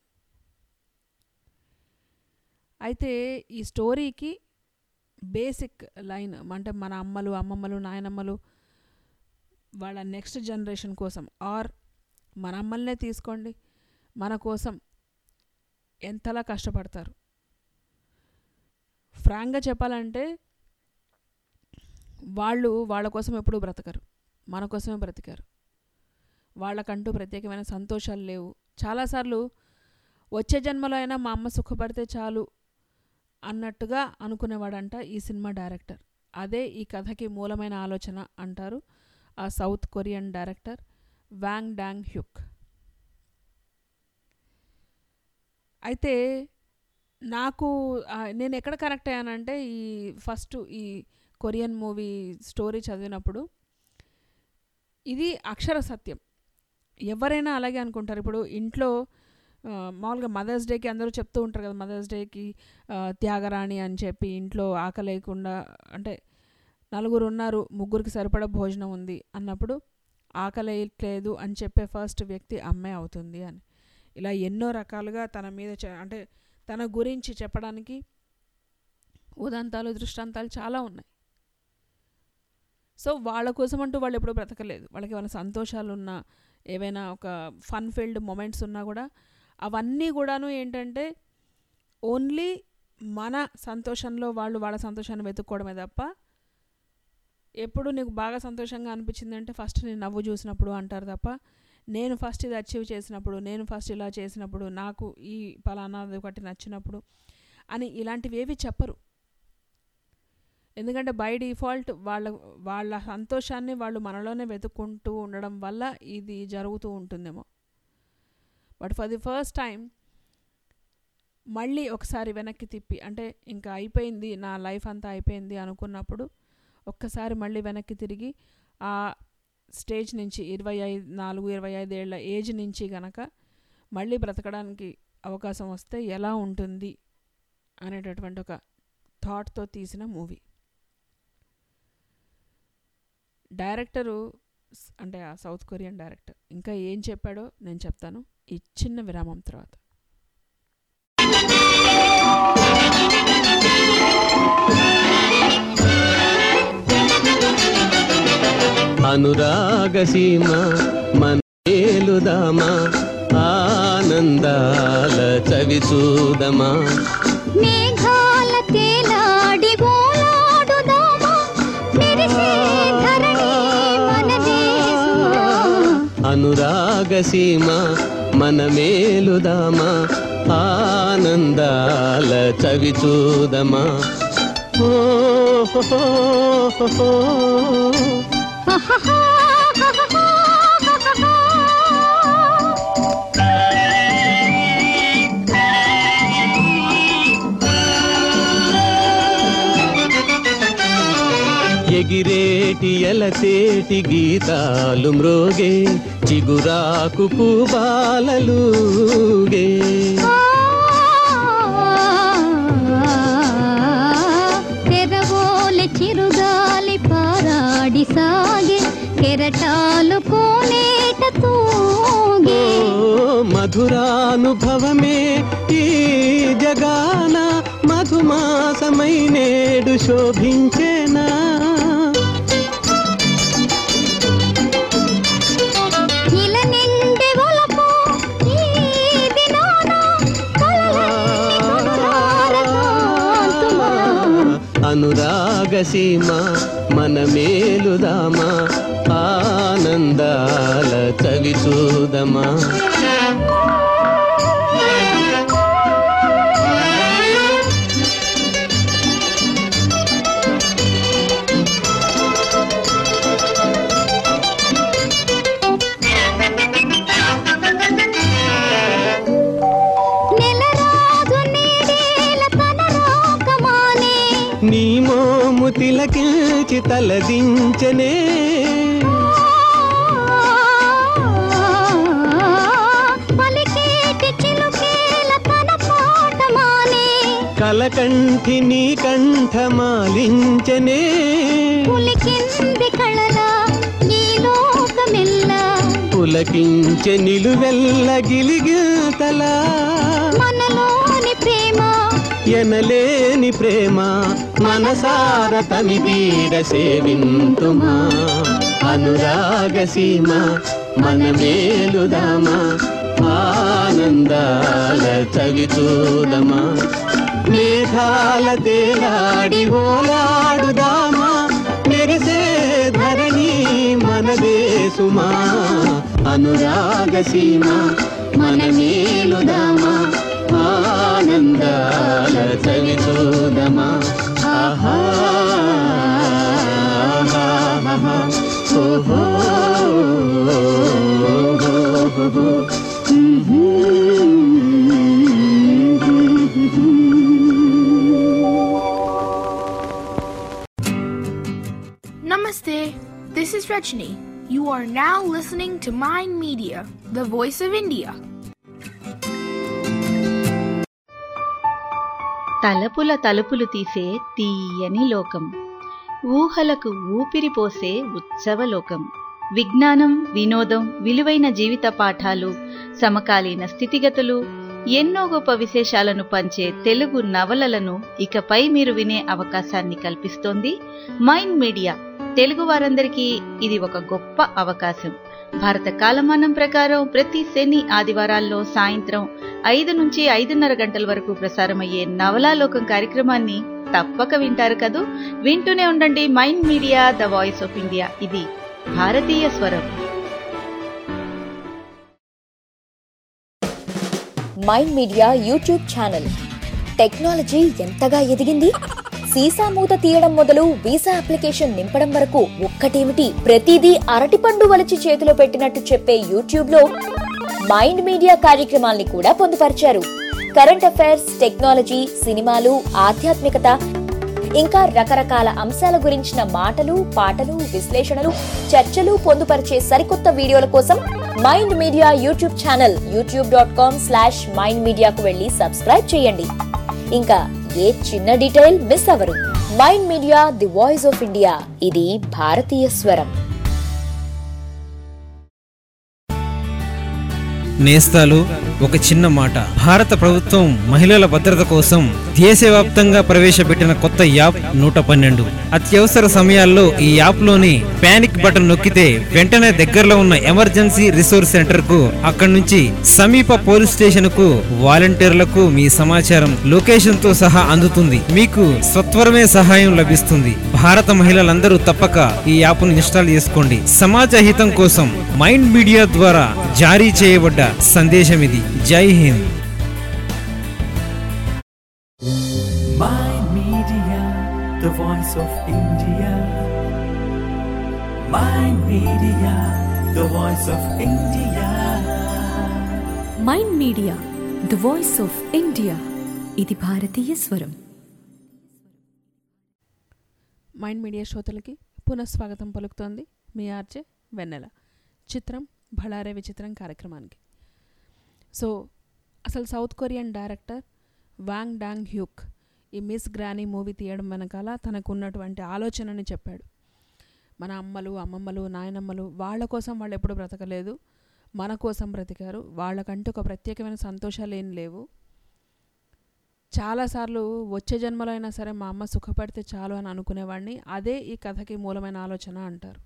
అయితే ఈ స్టోరీకి బేసిక్ లైన్ అంటే మన అమ్మలు అమ్మమ్మలు నాయనమ్మలు వాళ్ళ నెక్స్ట్ జనరేషన్ కోసం ఆర్ మన అమ్మల్నే తీసుకోండి మన కోసం ఎంతలా కష్టపడతారు ఫ్రాంక్గా చెప్పాలంటే వాళ్ళు వాళ్ళ కోసం ఎప్పుడూ బ్రతకరు మన కోసమే బ్రతికారు వాళ్ళకంటూ ప్రత్యేకమైన సంతోషాలు లేవు చాలాసార్లు వచ్చే జన్మలో అయినా మా అమ్మ సుఖపడితే చాలు అన్నట్టుగా అనుకునేవాడంట ఈ సినిమా డైరెక్టర్ అదే ఈ కథకి మూలమైన ఆలోచన అంటారు ఆ South Korean director Hwang Dong Hyuk అయితే నాకు ఆ, నేను ఎక్కడ కరెక్ట్ అయ్యానంటే ఈ ఫస్ట్ ఈ కొరియన్ మూవీ స్టోరీ చదివినప్పుడు ఇది అక్షర సత్యం ఎవరైనా అలాగే అనుకుంటారు ఇప్పుడు ఇంట్లో ఆ, మామూలుగా మదర్స్ డేకి అందరూ చెప్తూ ఉంటారు కదా మదర్స్ డేకి ఆ, త్యాగరాణి అని చెప్పి ఇంట్లో ఆకలేకుండా అంటే నలుగురు ఉన్నారు ముగ్గురికి సరిపడా భోజనం ఉంది అన్నప్పుడు ఆకలేయట్లేదు అని చెప్పే ఫస్ట్ వ్యక్తి అమ్మే అవుతుంది అని ఇలా ఎన్నో రకాలుగా తన మీద చె- అంటే తన గురించి చెప్పడానికి ఉదంతాలు దృష్టాంతాలు చాలా ఉన్నాయి సో వాళ్ళ కోసం అంటూ వాళ్ళు ఎప్పుడూ బ్రతకలేదు వాళ్ళకి ఏమైనా సంతోషాలు ఉన్నా ఏవైనా ఒక ఫన్ ఫీల్డ్ మూమెంట్స్ ఉన్నా కూడా అవన్నీ కూడాను ఏంటంటే ఓన్లీ మన సంతోషంలో వాళ్ళు వాళ్ళ సంతోషాన్ని వెతుక్కోవడమే తప్ప ఎప్పుడు నీకు బాగా సంతోషంగా అనిపించిందంటే ఫస్ట్ నేను నవ్వు చూసినప్పుడు అంటారు తప్ప నేను ఫస్ట్ ఇది అచీవ్ చేసినప్పుడు నేను ఫస్ట్ ఇలా చేసినప్పుడు నాకు ఈ పలానాది ఒకటి నచ్చినప్పుడు అని ఇలాంటివి ఏవి చెప్పరు ఎందుకంటే బై డిఫాల్ట్ వాళ్ళ వాళ్ళ సంతోషాన్ని వాళ్ళు మనలోనే వెతుక్కుంటూ ఉండడం వల్ల ఇది జరుగుతూ ఉంటుందేమో but for the first time మళ్ళీ ఒకసారి వెనక్కి తిప్పి అంటే ఇంకా అయిపోయింది నా లైఫ్ అంతా అయిపోయింది అనుకున్నప్పుడు ఒక్కసారి మళ్ళీ వెనక్కి తిరిగి ఆ స్టేజ్ నుంచి ఇరవై ఐదు నాలుగు ఇరవై ఐదేళ్ల ఏజ్ నుంచి గనక మళ్ళీ బ్రతకడానికి అవకాశం వస్తే ఎలా ఉంటుంది అనేటటువంటి ఒక థాట్తో తీసిన మూవీ డైరెక్టరు స్- అంటే ఆ సౌత్ కొరియన్ డైరెక్టర్ ఇంకా ఏం చెప్పాడో నేను చెప్తాను ఈ చిన్న విరామం తర్వాత అనురాగసీమ మనేలుదామా ఆనందాల చవి చూదమా మేఘాల తేలాడి ఓలాడుదామా మెరిసే ధరణి మనదే సుమా. అనురాగసీమ మనమేలుదామా ఆనందాల చవి చూదమా ఓ హో హో హో హో. ఎగిరేటి ఎలతేటి గీతాలు మ్రోగే చిగురాకు పూబాలలుగే తెరవోలె చిరుగాలి పారాడి సాగే కెరటాలు కోనేట తూగే ఓ మధురానుభవమే ఈ జగాన మధుమాసమై నేడు శోభించేనా ఇల నిండి ఒలపు ఈ దినాన అనురాగసీమ మన మేలుదామా ఆనందాల చవి చూదమా నెలరాజు నీడేల తన రాకమానే నీ మోము తిలకించి తలదించనే పలికేటి చిలుకేల తన పాటమానే కలకంఠి నీ కంఠమాలించనే పులికింది కళలా ఈ లోకమెల్లా పులకించె నిలువెల్ల గిలిగితలా మనలోని ప్రేమ ఎనలేని ప్రేమ మనసార తమిదీర సేవింతుమా అనురాగసీమ మన మేలుదామా ఆనందాల చవి చూదమా మేఘాల తేలాడి ఓలాడుదామా మెరిసే ధరణి మనదే సుమా అనురాగసీమ మన మేలుదామా ఆనందాల చవి చూదమా ఆహా ఓహో Namaste. This is Rajni. You are now listening to Mind Media, the voice of India. తలపుల తలుపులు తీసే తీయని లోకం ఊహలకు ఊపిరి పోసే ఉత్సవలోకం విజ్ఞానం వినోదం విలువైన జీవిత పాఠాలు సమకాలీన స్థితిగతులు ఎన్నో గొప్ప విశేషాలను పంచే తెలుగు నవలలను ఇకపై మీరు వినే అవకాశాన్ని కల్పిస్తోంది మైండ్ మీడియా తెలుగు వారందరికీ ఇది ఒక గొప్ప అవకాశం భారత కాలమానం ప్రకారం ప్రతి శని ఆదివారాల్లో సాయంత్రం ఐదు నుంచి ఐదున్నర గంటల వరకు ప్రసారమయ్యే నవలాలోకం కార్యక్రమాన్ని తప్పక వింటారు కదూ వింటూనే ఉండండి Mind media the voice of India ఇది భారతీయ స్వరం Mind Media YouTube channel technology ఎంతగా ఎదిగింది సీసా మూత తీయడం మొదలు వీసా అప్లికేషన్ నింపడం వరకు ఒక్కటేమిటి ప్రతిదీ అరటిపండు వలిచి చేతిలో పెట్టినట్టు చెప్పే యూట్యూబ్ లో మైండ్ మీడియా కార్యక్రమాల్ని కూడా పొందుపరిచారు కరెంట్ అఫైర్స్ టెక్నాలజీ సినిమాలు ఆధ్యాత్మికత ఇంకా రకరకాల అంశాల గురించిన మాటలు పాటలు విశ్లేషణలు చర్చలు పొందుపరిచే సరికొత్త వీడియోల కోసం Mind Media YouTube channel YouTube dot com slash Mind మీడియాకు వెళ్ళి సబ్స్క్రైబ్ చేయండి ఇంకా ఏ చిన్న డీటెయిల్ మిస్ అవరు Mind Media the voice of India ఇది భారతీయ స్వరం నేస్తాలు ఒక చిన్న మాట భారత ప్రభుత్వం మహిళల భద్రత కోసం దేశవ్యాప్తంగా ప్రవేశపెట్టిన కొత్త యాప్ నూట పన్నెండు అత్యవసర సమయాల్లో ఈ యాప్ లోని పానిక్ బటన్ నొక్కితే వెంటనే దగ్గరలో ఉన్న ఎమర్జెన్సీ రిసోర్స్ సెంటర్ కు అక్కడి నుంచి సమీప పోలీస్ స్టేషన్ కు వాలంటీర్లకు మీ సమాచారం లొకేషన్ తో సహా అందుతుంది మీకు సత్వరమే సహాయం లభిస్తుంది భారత మహిళలందరూ తప్పక ఈ యాప్ ను ఇన్స్టాల్ చేసుకోండి సమాజ హితం కోసం మైండ్ మీడియా ద్వారా జారీ చేయబడ్డ సందేశం ఇది Jai Hind Mind Media, the voice of India. Mind Media, the voice of India. Mind media the voice of India ఇది భారతీయ స్వరం మైండ్ మీడియా శ్రోతలకి పునఃస్వాగతం పలుకుతోంది మీ ఆర్జే వెన్నెల చిత్రం భళారే విచిత్రం కార్యక్రమానికి సో అసలు South Korean director Hwang Dong Hyuk ఈ మిస్ గ్రానీ మూవీ తీయడం వెనకాల తనకు ఉన్నటువంటి ఆలోచనని చెప్పాడు మన అమ్మలు అమ్మమ్మలు నాయనమ్మలు వాళ్ళ కోసం వాళ్ళు ఎప్పుడు బ్రతకలేదు మన కోసం బ్రతికారు వాళ్ళకంటూ ఒక ప్రత్యేకమైన సంతోషాలు ఏం లేవు చాలాసార్లు వచ్చే జన్మలో అయినా సరే మా అమ్మ సుఖపడితే చాలు అని అనుకునేవాడిని అదే ఈ కథకి మూలమైన ఆలోచన అంటారు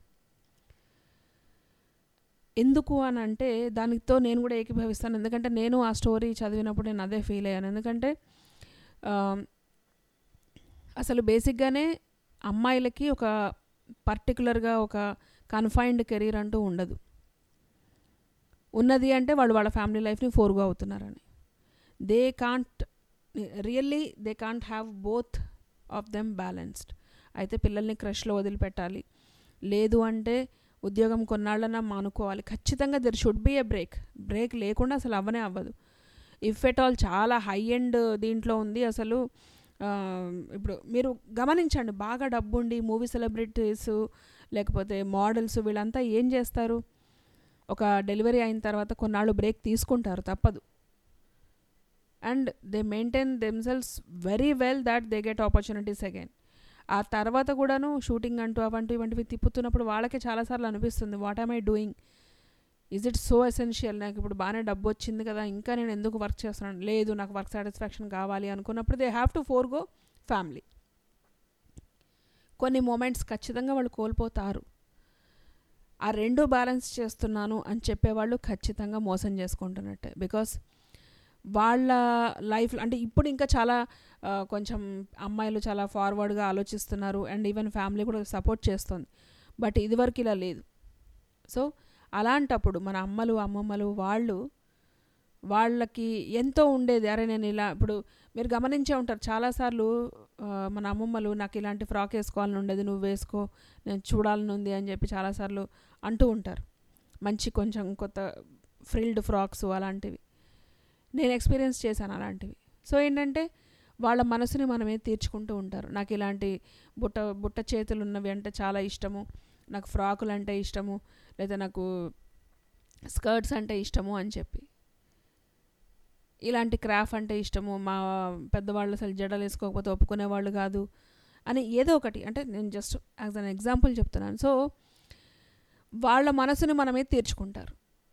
ఎందుకు అని అంటే దానితో నేను కూడా ఏకీభవిస్తాను ఎందుకంటే నేను ఆ స్టోరీ చదివినప్పుడు నేను అదే ఫీల్ అయ్యాను ఎందుకంటే ఆ, అసలు బేసిక్గానే అమ్మాయిలకి ఒక పర్టికులర్గా ఒక కన్ఫైన్డ్ కెరీర్ అంటూ ఉండదు ఉన్నది అంటే వాళ్ళు వాళ్ళ ఫ్యామిలీ లైఫ్ని ఫోర్గో అవుతున్నారని they can't really they can't have both of them balanced అయితే పిల్లల్ని క్రష్లో వదిలిపెట్టాలి లేదు అంటే ఉద్యోగం కొన్నాళ్ళన్నా మానుకోవాలి ఖచ్చితంగా there should be a break break లేకుండా అసలు అవ్వనే అవ్వదు ఇఫ్ ఎట్ ఆల్ చాలా హై ఎండ్ దీంట్లో ఉంది అసలు ఆ, ఇప్పుడు మీరు గమనించండి బాగా డబ్బుండి మూవీ సెలబ్రిటీస్ లేకపోతే మోడల్స్ వీళ్ళంతా ఏం చేస్తారు ఒక డెలివరీ అయిన తర్వాత కొన్నాళ్ళు బ్రేక్ తీసుకుంటారు తప్పదు and they maintain themselves very well that they get opportunities again ఆ తర్వాత కూడాను షూటింగ్ అంటూ అవంటూ ఇవంటివి తిప్పుతున్నప్పుడు వాళ్ళకే చాలాసార్లు అనిపిస్తుంది what am I doing is it so essential నాకు ఇప్పుడు బాగానే డబ్బు వచ్చింది కదా ఇంకా నేను ఎందుకు వర్క్ చేస్తున్నాను లేదు నాకు వర్క్ సాటిస్ఫాక్షన్ కావాలి అనుకున్నప్పుడు they have to forgo family కొన్ని మూమెంట్స్ ఖచ్చితంగా వాళ్ళు కోల్పోతారు ఆ రెండు బ్యాలెన్స్ చేస్తున్నాను అని చెప్పేవాళ్ళు ఖచ్చితంగా మోసం చేసుకుంటున్నట్టే బికాస్ వాళ్ళ లైఫ్ అంటే ఇప్పుడు ఇంకా చాలా ఆ, కొంచెం అమ్మాయిలు చాలా ఫార్వర్డ్గా ఆలోచిస్తున్నారు అండ్ ఈవెన్ ఫ్యామిలీ కూడా సపోర్ట్ చేస్తుంది బట్ ఇదివరకు ఇలా లేదు సో అలాంటప్పుడు మన అమ్మలు అమ్మమ్మలు వాళ్ళు వాళ్ళకి ఎంతో ఉండేది అరే నేను ఇలా ఇప్పుడు మీరు గమనించే ఉంటారు చాలాసార్లు ఆ, మన అమ్మమ్మలు నాకు ఇలాంటి ఫ్రాక్ వేసుకోవాలని ఉండేది నువ్వు వేసుకో నేను చూడాలని ఉంది అని చెప్పి చాలాసార్లు అంటూ ఉంటారు మంచి కొంచెం కొత్త ఫ్రిల్డ్ ఫ్రాక్స్ అలాంటివి నేను ఎక్స్పీరియన్స్ చేశాను అలాంటివి సో ఏంటంటే వాళ్ళ మనసుని మనమే తీర్చుకుంటూ ఉంటారు నాకు ఇలాంటి బుట్ట బుట్ట చేతులు ఉన్నవి అంటే చాలా ఇష్టము నాకు ఫ్రాకులు అంటే ఇష్టము లేదా నాకు స్కర్ట్స్ అంటే ఇష్టము అని చెప్పి ఇలాంటి క్రాఫ్ అంటే ఇష్టము మా పెద్దవాళ్ళు అసలు జడలు వేసుకోకపోతే ఒప్పుకునేవాళ్ళు కాదు అని ఏదో ఒకటి అంటే నేను జస్ట్ యాజ్ అన్ ఎగ్జాంపుల్ చెప్తున్నాను సో వాళ్ళ మనసుని మనమే తీర్చుకుంటారు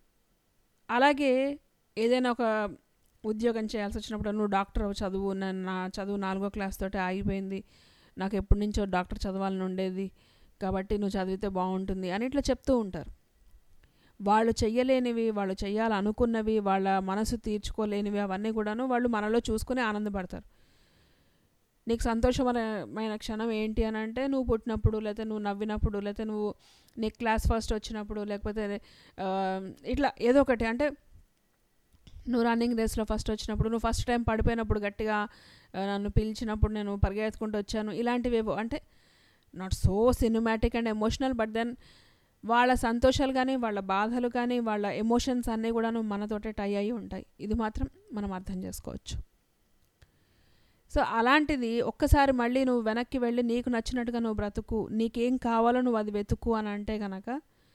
అలాగే ఏదైనా ఒక ఉద్యోగం చేయాల్సి వచ్చినప్పుడు నువ్వు డాక్టర్ అవ్వు చదువు నా- నా చదువు నాలుగో క్లాస్ తోటే ఆగిపోయింది నాకు ఎప్పటి నుంచో డాక్టర్ చదవాలని ఉండేది కాబట్టి నువ్వు చదివితే బాగుంటుంది అని ఇట్లా చెప్తూ ఉంటారు వాళ్ళు చెయ్యలేనివి వాళ్ళు చెయ్యాలనుకున్నవి వాళ్ళ మనసు తీర్చుకోలేనివి అవన్నీ కూడాను వాళ్ళు మనలో చూసుకుని ఆనందపడతారు నీకు సంతోషమైన క్షణం ఏంటి అని అంటే నువ్వు పుట్టినప్పుడు లేకపోతే నువ్వు నవ్వినప్పుడు లేకపోతే నువ్వు నీ క్లాస్ ఫస్ట్ వచ్చినప్పుడు లేకపోతే ఆ, ఇట్లా ఏదో ఒకటి అంటే నువ్వు రన్నింగ్ రేస్లో ఫస్ట్ వచ్చినప్పుడు నువ్వు ఫస్ట్ టైం పడిపోయినప్పుడు గట్టిగా ఆ, నన్ను పిలిచినప్పుడు నేను పరిగెత్తుకుంటూ వచ్చాను ఇలాంటివేవో అంటే not so cinematic and emotional but then వాళ్ళ సంతోషాలు కానీ వాళ్ళ బాధలు కానీ వాళ్ళ ఎమోషన్స్ అన్నీ కూడాను మనతోటే టై అయి ఉంటాయి ఇది మాత్రం మనం అర్థం చేసుకోవచ్చు సో అలాంటిది ఒక్కసారి మళ్ళీ నువ్వు వెనక్కి వెళ్ళి నీకు నచ్చినట్టుగా నువ్వు బ్రతుకు నీకేం కావాలో నువ్వు అది వెతుకు అని అంటే కనుక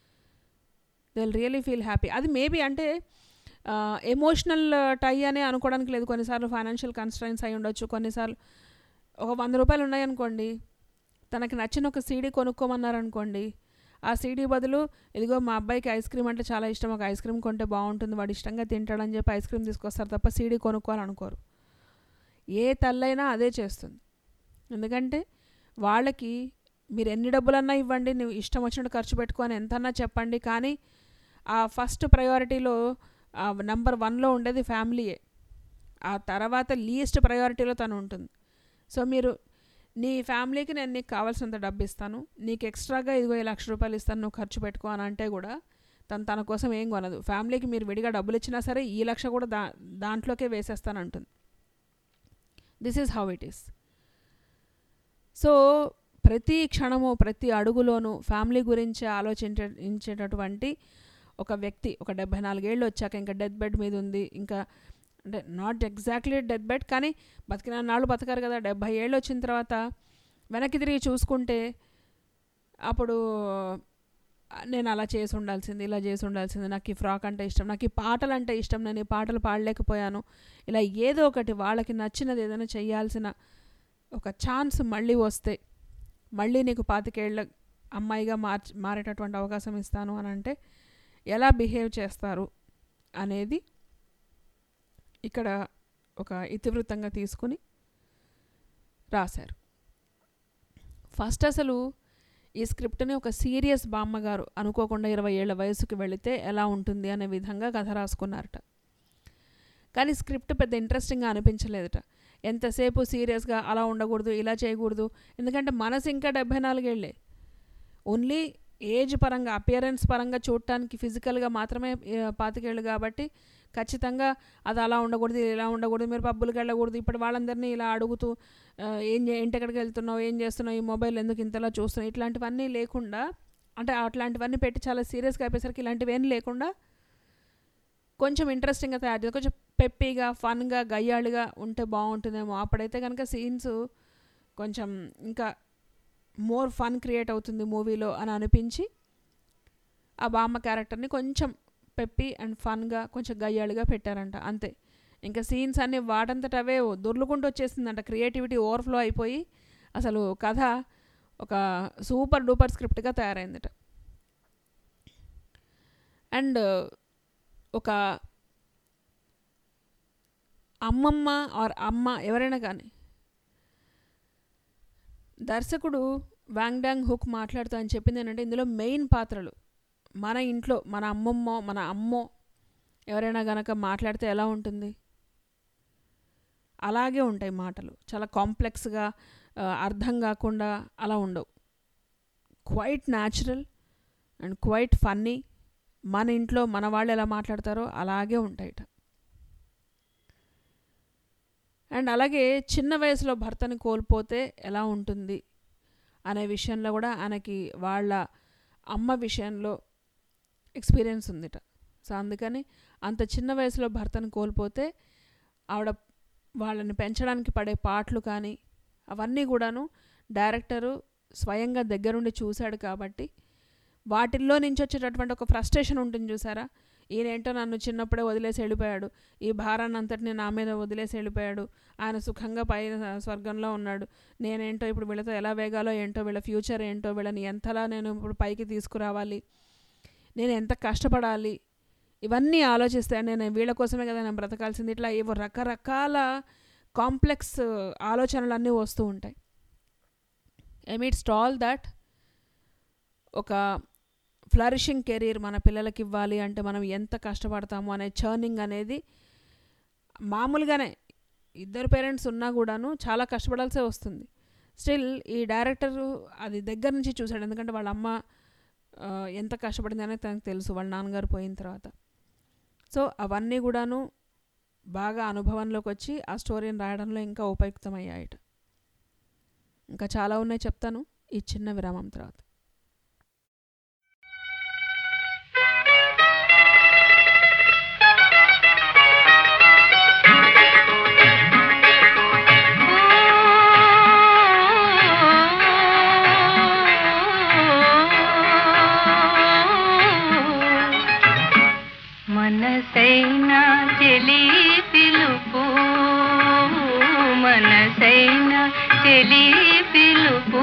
they will really feel happy అది మేబీ అంటే ఎమోషనల్ టై అనే అనుకోవడానికి లేదు కొన్నిసార్లు ఫైనాన్షియల్ కన్స్ట్రైన్స్ అయి ఉండొచ్చు కొన్నిసార్లు ఒక వంద రూపాయలు ఉన్నాయనుకోండి తనకి నచ్చిన ఒక సీడీ కొనుక్కోమన్నారనుకోండి ఆ సీడీ బదులు ఇదిగో మా అబ్బాయికి ఐస్ క్రీమ్ అంటే చాలా ఇష్టం ఒక ఐస్ క్రీమ్ కొంటే బాగుంటుంది వాడు ఇష్టంగా తింటాడని చెప్పి ఐస్ క్రీమ్ తీసుకొస్తారు తప్ప సీడీ కొనుక్కోవాలనుకోరు ఏ తల్లైనా అదే చేస్తుంది ఎందుకంటే వాళ్ళకి మీరు ఎన్ని డబ్బులన్నా ఇవ్వండి నువ్వు ఇష్టం వచ్చినట్టు ఖర్చు పెట్టుకొని ఎంతన్నా చెప్పండి కానీ ఆ ఫస్ట్ ప్రయారిటీలో నెంబర్ వన్లో ఉండేది ఫ్యామిలీయే ఆ తర్వాత లీస్ట్ ప్రయారిటీలో తను ఉంటుంది సో మీరు నీ ఫ్యామిలీకి నేను నీకు కావాల్సినంత డబ్బు ఇస్తాను నీకు ఎక్స్ట్రాగా ఇదిగో ఈ లక్ష రూపాయలు ఇస్తాను నువ్వు ఖర్చు పెట్టుకో అని అంటే కూడా తను తన కోసం ఏం కొనదు ఫ్యామిలీకి మీరు విడిగా డబ్బులు ఇచ్చినా సరే ఈ లక్ష కూడా దా దాంట్లోకే వేసేస్తానంటుంది this is how it is so ప్రతి క్షణము ప్రతి అడుగులోనూ ఫ్యామిలీ గురించి ఆలోచించేటటువంటి ఒక వ్యక్తి ఒక డెబ్బై నాలుగేళ్ళు వచ్చాక ఇంకా డెత్ బెడ్ మీద ఉంది ఇంకా అంటే నాట్ ఎగ్జాక్ట్లీ డెత్ బెడ్ కానీ బతికిన నాళ్ళు బతకారు కదా డెబ్బై ఏళ్ళు వచ్చిన తర్వాత వెనక్కి తిరిగి చూసుకుంటే అప్పుడు నేను అలా చేసి ఉండాల్సింది ఇలా చేసి ఉండాల్సింది నాకు ఈ ఫ్రాక్ అంటే ఇష్టం నాకు ఈ పాటలు అంటే ఇష్టం నేను ఈ పాటలు పాడలేకపోయాను ఇలా ఏదో ఒకటి వాళ్ళకి నచ్చినది ఏదైనా చేయాల్సిన ఒక ఛాన్స్ మళ్ళీ వస్తే మళ్ళీ నీకు పాతికేళ్ల అమ్మాయిగా మార్చి మారేటటువంటి అవకాశం ఇస్తాను అని అంటే ఎలా బిహేవ్ చేస్తారు అనేది ఇక్కడ ఒక ఇతివృత్తంగా తీసుకుని రాశారు ఫస్ట్ అసలు ఈ స్క్రిప్ట్ని ఒక సీరియస్ బామ్మగారు అనుకోకుండా ఇరవై ఏళ్ల వయసుకి వెళితే ఎలా ఉంటుంది అనే విధంగా కథ రాసుకున్నారట కానీ స్క్రిప్ట్ పెద్ద ఇంట్రెస్టింగ్గా అనిపించలేదట ఎంతసేపు సీరియస్గా అలా ఉండకూడదు ఇలా చేయకూడదు ఎందుకంటే మనసు ఇంకా డెబ్భై నాలుగేళ్లే ఓన్లీ ఏజ్ పరంగా అపియరెన్స్ పరంగా చూడటానికి ఫిజికల్గా మాత్రమే పాతికేళ్ళు కాబట్టి ఖచ్చితంగా అది అలా ఉండకూడదు ఇలా ఉండకూడదు మీరు పబ్బులకి వెళ్ళకూడదు ఇప్పుడు వాళ్ళందరినీ ఇలా అడుగుతూ ఏం ఇంటి ఎక్కడికి వెళ్తున్నావు ఏం చేస్తున్నావు ఈ మొబైల్ ఎందుకు ఇంతలా చూస్తున్నావు ఇట్లాంటివన్నీ లేకుండా అంటే అట్లాంటివన్నీ పెట్టి చాలా సీరియస్గా అయిపోయేసరికి ఇలాంటివి ఏం లేకుండా కొంచెం ఇంట్రెస్టింగ్గా తయారు చేసి కొంచెం పెప్పీగా ఫన్గా గయ్యాళిగా ఉంటే బాగుంటుందేమో అప్పుడైతే కనుక సీన్స్ కొంచెం ఇంకా మోర్ ఫన్ క్రియేట్ అవుతుంది మూవీలో అని అనిపించి ఆ బామ్మ క్యారెక్టర్ని కొంచెం పెప్పి అండ్ ఫన్గా కొంచెం గయ్యాళిగా పెట్టారంట అంతే ఇంకా సీన్స్ అన్నీ వాటంతట అవే దొర్లుకుంటూ వచ్చేసిందంట క్రియేటివిటీ ఓవర్ఫ్లో అయిపోయి అసలు కథ ఒక సూపర్ డూపర్ స్క్రిప్ట్గా తయారైందట అండ్ ఒక అమ్మమ్మ ఆర్ అమ్మ ఎవరైనా కానీ దర్శకుడు వాంగ్ డాంగ్ హుక్ మాట్లాడుతూ అని చెప్పింది ఏంటంటే ఇందులో మెయిన్ పాత్రలు మన ఇంట్లో మన అమ్మమ్మో మన అమ్మో ఎవరైనా గనక మాట్లాడితే ఎలా ఉంటుంది అలాగే ఉంటాయి మాటలు చాలా కాంప్లెక్స్గా అర్థం కాకుండా అలా ఉండవు quite natural and quite funny మన ఇంట్లో మన వాళ్ళు ఎలా మాట్లాడతారో అలాగే ఉంటాయట అండ్ అలాగే చిన్న వయసులో భర్తని కోల్పోతే ఎలా ఉంటుంది అనే విషయంలో కూడా ఆయనకి వాళ్ళ అమ్మ విషయంలో ఎక్స్పీరియన్స్ ఉందిట సో అందుకని అంత చిన్న వయసులో భర్తను కోల్పోతే ఆవిడ వాళ్ళని పెంచడానికి పడే పాటలు కానీ అవన్నీ కూడాను డైరెక్టరు స్వయంగా దగ్గరుండి చూశాడు కాబట్టి వాటిల్లో నుంచి వచ్చేటటువంటి ఒక ఫ్రస్ట్రేషన్ ఉంటుంది చూసారా ఈయనేంటో నన్ను చిన్నప్పుడే వదిలేసి వెళ్ళిపోయాడు ఈ భారాన్ని అంతటిని నా మీద వదిలేసి వెళ్ళిపోయాడు ఆయన సుఖంగా పై స్వర్గంలో ఉన్నాడు నేనేంటో ఇప్పుడు వీళ్ళతో ఎలా వేగాలో ఏంటో వీళ్ళ ఫ్యూచర్ ఏంటో వీళ్ళని ఎంతలా నేను ఇప్పుడు పైకి తీసుకురావాలి నేను ఎంత కష్టపడాలి ఇవన్నీ ఆలోచిస్తే నేను వీళ్ళ కోసమే కదా నేను బ్రతకాల్సింది ఇట్లా ఏవో రకరకాల కాంప్లెక్స్ ఆలోచనలు వస్తూ ఉంటాయి ఎమిట్స్ ఆల్ దట్ ఒక ఫ్లరిషింగ్ కెరీర్ మన పిల్లలకి ఇవ్వాలి అంటే మనం ఎంత కష్టపడతాము అనే చర్నింగ్ అనేది మామూలుగానే ఇద్దరు పేరెంట్స్ ఉన్నా కూడాను చాలా కష్టపడాల్సే వస్తుంది స్టిల్ ఈ డైరెక్టర్ అది దగ్గర నుంచి చూశాడు ఎందుకంటే వాళ్ళ అమ్మ ఆ, ఎంత కష్టపడింది అనేది తనకు తెలుసు వాళ్ళ నాన్నగారు పోయిన తర్వాత సో అవన్నీ కూడాను బాగా అనుభవంలోకి వచ్చి ఆ స్టోరీని రాయడంలో ఇంకా ఉపయుక్తమయ్యాయట ఇంకా చాలా ఉన్నాయి చెప్తాను ఈ చిన్న విరామం తర్వాత మనసైన చెలి పిలుపు మనసైన చెలి పిలుపు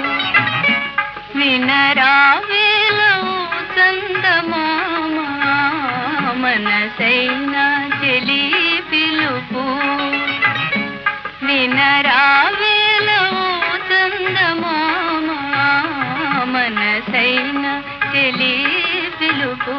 వినరావేలవు చందమామ మనసైన చెలి పిలుపు వినరావేలవు చందమామ మనసైన చెలి పిలుపు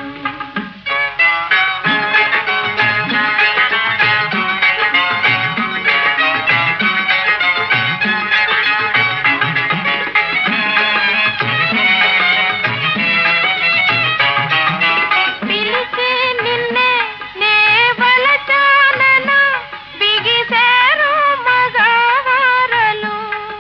పిలిచి నిన్నే నే వలచానన బిగిసారు మగవారలు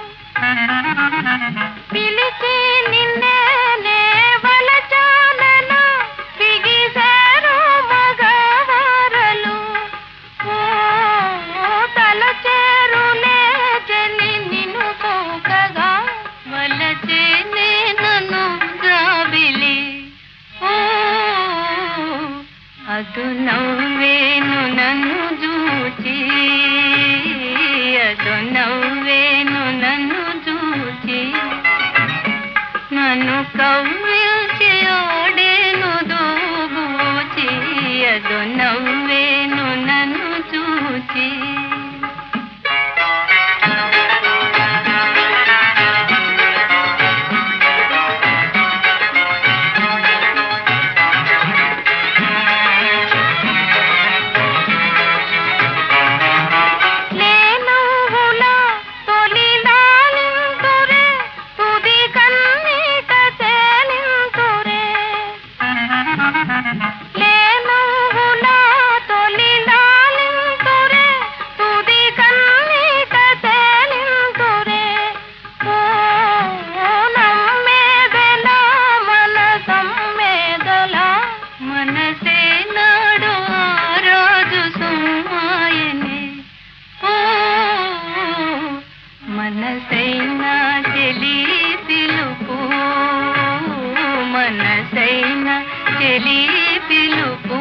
పిలిచి నిన్నే నే వలచానన బిగిసారు మగవారలు ఓ తలచేరులే జని నిన్ను సోకగా వలచే నన్ను జాబిలి ఓ ಅದು ನವ್ವೇನು ನನ್ನು ಜೂಚಿ ಅದು ನವ್ವೇನು ನನ್ನು ಜೂಚಿ ನಾನು ಕವ್ವಿಲ್ಚಿ ಓಡೇನು ದೂಬೂಚಿ ಅದು ನವ್ವೇನು ನನ್ನು ಜೂಚಿ లేనువుల తొలిలాలింతురే తుది కన్నీట తేలింతురే లేనువుల తొలిలాలింతురే తుది కన్నీట తేలింతురే ఓ నమ్మేదెల మన సమ్మేదల మనసే నాడు ఆ రోజు సుమ్మాయనే ఓ మనసైన చెలి పిలుపు మనసైన చెలి పిలుపు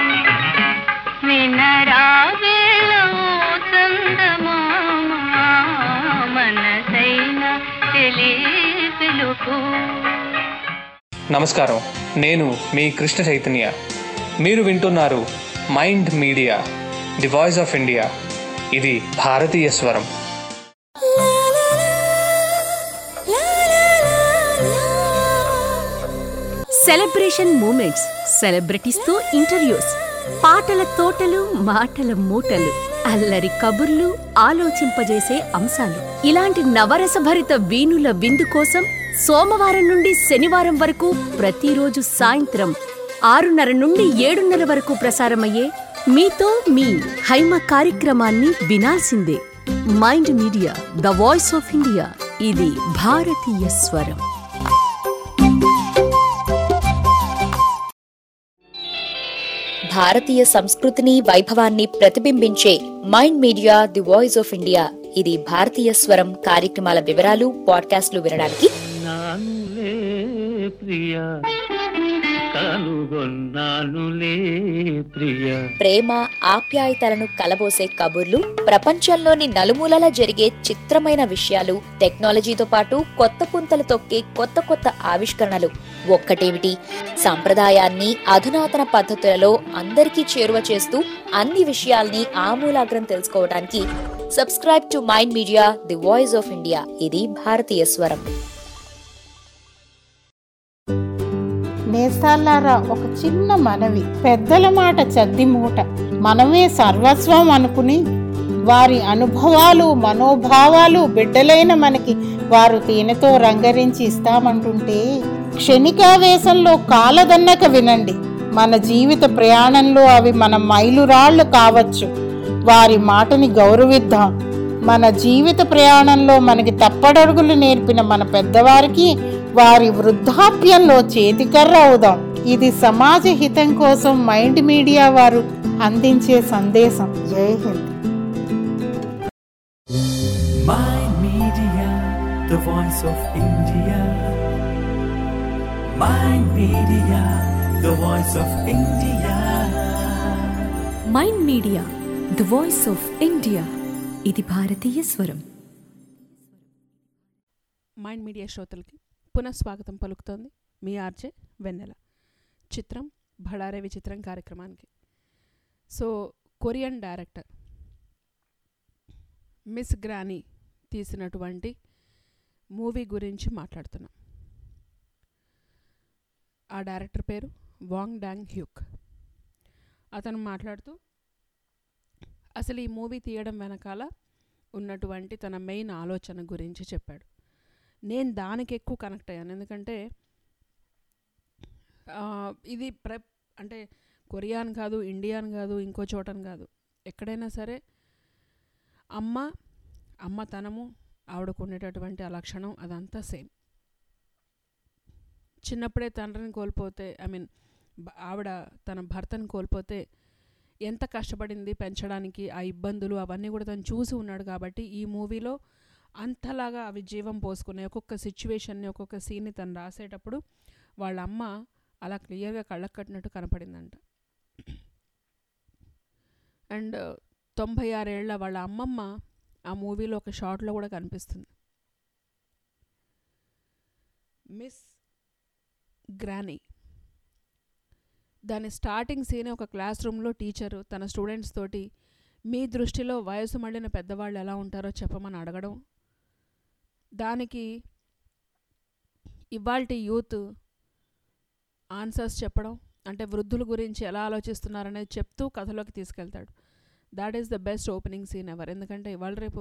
వినరావేలో చందమామ మనసైన చెలి పిలుపు నమస్కారం నేను మీ కృష్ణ చైతన్య మీరు వింటున్నారు Mind Media the voice of India ఇది భారతీయ స్వరం సెలబ్రేషన్ మూమెంట్స్ సెలబ్రిటీస్తో ఇంటర్వ్యూస్ పాటల తోటలు మాటల మూటలు అల్లరి కబుర్లు ఆలోచింపజేసే అంశాలు ఇలాంటి నవరసభరిత వీణుల విందు కోసం సోమవారం నుండి శనివారం వరకు ప్రతిరోజు సాయంత్రం ఆరున్నర నుండి ఏడున్నర వరకు ప్రసారమయ్యే మీతో మీ హైమ కార్యక్రమాన్ని వినాల్సిందే Mind media the voice of India ఇది భారతీయ స్వరం భారతీయ సంస్కృతిని వైభవాన్ని ప్రతిబింబించే Mind Media the voice of India ఇది భారతీయ స్వరం కార్యక్రమాల వివరాలు పాడ్కాస్ట్లు వినడానికి నానులే ప్రియ కనుగొన్నానులే ప్రియ ప్రేమ ఆప్యాయతలను కలబోసే కబుర్లు ప్రపంచంలోని నలుమూలల జరిగే చిత్రమైన విషయాలు టెక్నాలజీతో పాటు కొత్త పుంతలు తొక్కే కొత్త కొత్త ఆవిష్కరణలు ఒక్కటేమిటి సంప్రదాయాన్ని అధునాతన పద్ధతులలో అందరికీ చేరువ చేస్తూ అన్ని విషయాల్ని ఆమూలాగ్రం తెలుసుకోవడానికి subscribe to mind Media the voice of India ఇది భారతీయ స్వరం నేస్తాలారా ఒక చిన్న మనవి పెద్దల మాట చద్ది మూట మనమే సర్వస్వం అనుకుని వారి అనుభవాలు మనోభావాలు బిడ్డలైన మనకి వారు తేనెతో రంగరించి ఇస్తామంటుంటే క్షణికావేశంలో కాలదన్నక వినండి మన జీవిత ప్రయాణంలో అవి మన మైలురాళ్లు కావచ్చు వారి మాటని గౌరవిద్దాం మన జీవిత ప్రయాణంలో మనకి తప్పడడుగులు నేర్పిన మన పెద్దవారికి వారి వృద్ధాప్యంలో చేతికర్ర అవుదాం ఇది సమాజ హితం కోసం మైండ్ మీడియా వారు అందించే సందేశం Jai Hind Mind Media, the voice of India. Mind Media, the voice of India. Mind media the voice of India ఇది భారతీయ స్వరం మైండ్ మీడియా శ్రోతలకి పునఃస్వాగతం పలుకుతోంది మీ ఆర్జే వెన్నెల చిత్రం భడారే విచిత్రం కార్యక్రమానికి so Korean director Miss Granny తీసినటువంటి మూవీ గురించి మాట్లాడుతున్నాం ఆ డైరెక్టర్ పేరు వాంగ్ డాంగ్ హ్యూక్ అతను మాట్లాడుతూ అసలు ఈ మూవీ తీయడం వెనకాల ఉన్నటువంటి తన మెయిన్ ఆలోచన గురించి చెప్పాడు నేను దానికి ఎక్కువ కనెక్ట్ అయ్యాను ఎందుకంటే ఆ, ఇది ప్ర అంటే కొరియాన్ కాదు ఇండియాన్ కాదు ఇంకో చోటని కాదు ఎక్కడైనా సరే అమ్మ అమ్మతనము ఆవిడకు ఉండేటటువంటి ఆ లక్షణం అదంతా సేమ్ చిన్నప్పుడే తండ్రిని కోల్పోతే ఐ మీన్ ఆవిడ తన భర్తను కోల్పోతే ఎంత కష్టపడింది పెంచడానికి ఆ ఇబ్బందులు అవన్నీ కూడా తను చూసి ఉన్నాడు కాబట్టి ఈ మూవీలో అంతలాగా అవి జీవం పోసుకున్నాయి ఒక్కొక్క సిచ్యువేషన్ని ఒక్కొక్క సీన్ని తను రాసేటప్పుడు వాళ్ళ అమ్మ అలా క్లియర్గా కళ్ళకు కట్టినట్టు కనపడిందంట అండ్ తొంభై ఆరేళ్ల వాళ్ళ అమ్మమ్మ ఆ మూవీలో ఒక షాట్లో కూడా కనిపిస్తుంది మిస్ గ్రానీ దాని స్టార్టింగ్ సీన్ ఒక క్లాస్ రూమ్లో టీచరు తన స్టూడెంట్స్ తోటి మీ దృష్టిలో వయసు మళ్ళిన పెద్దవాళ్ళు ఎలా ఉంటారో చెప్పమని అడగడం దానికి ఇవాల్టి యూత్ ఆన్సర్స్ చెప్పడం అంటే వృద్ధుల గురించి ఎలా ఆలోచిస్తున్నారనేది చెప్తూ కథలోకి తీసుకెళ్తాడు that is the best opening scene ever ఎందుకంటే ఇవాళ రేపు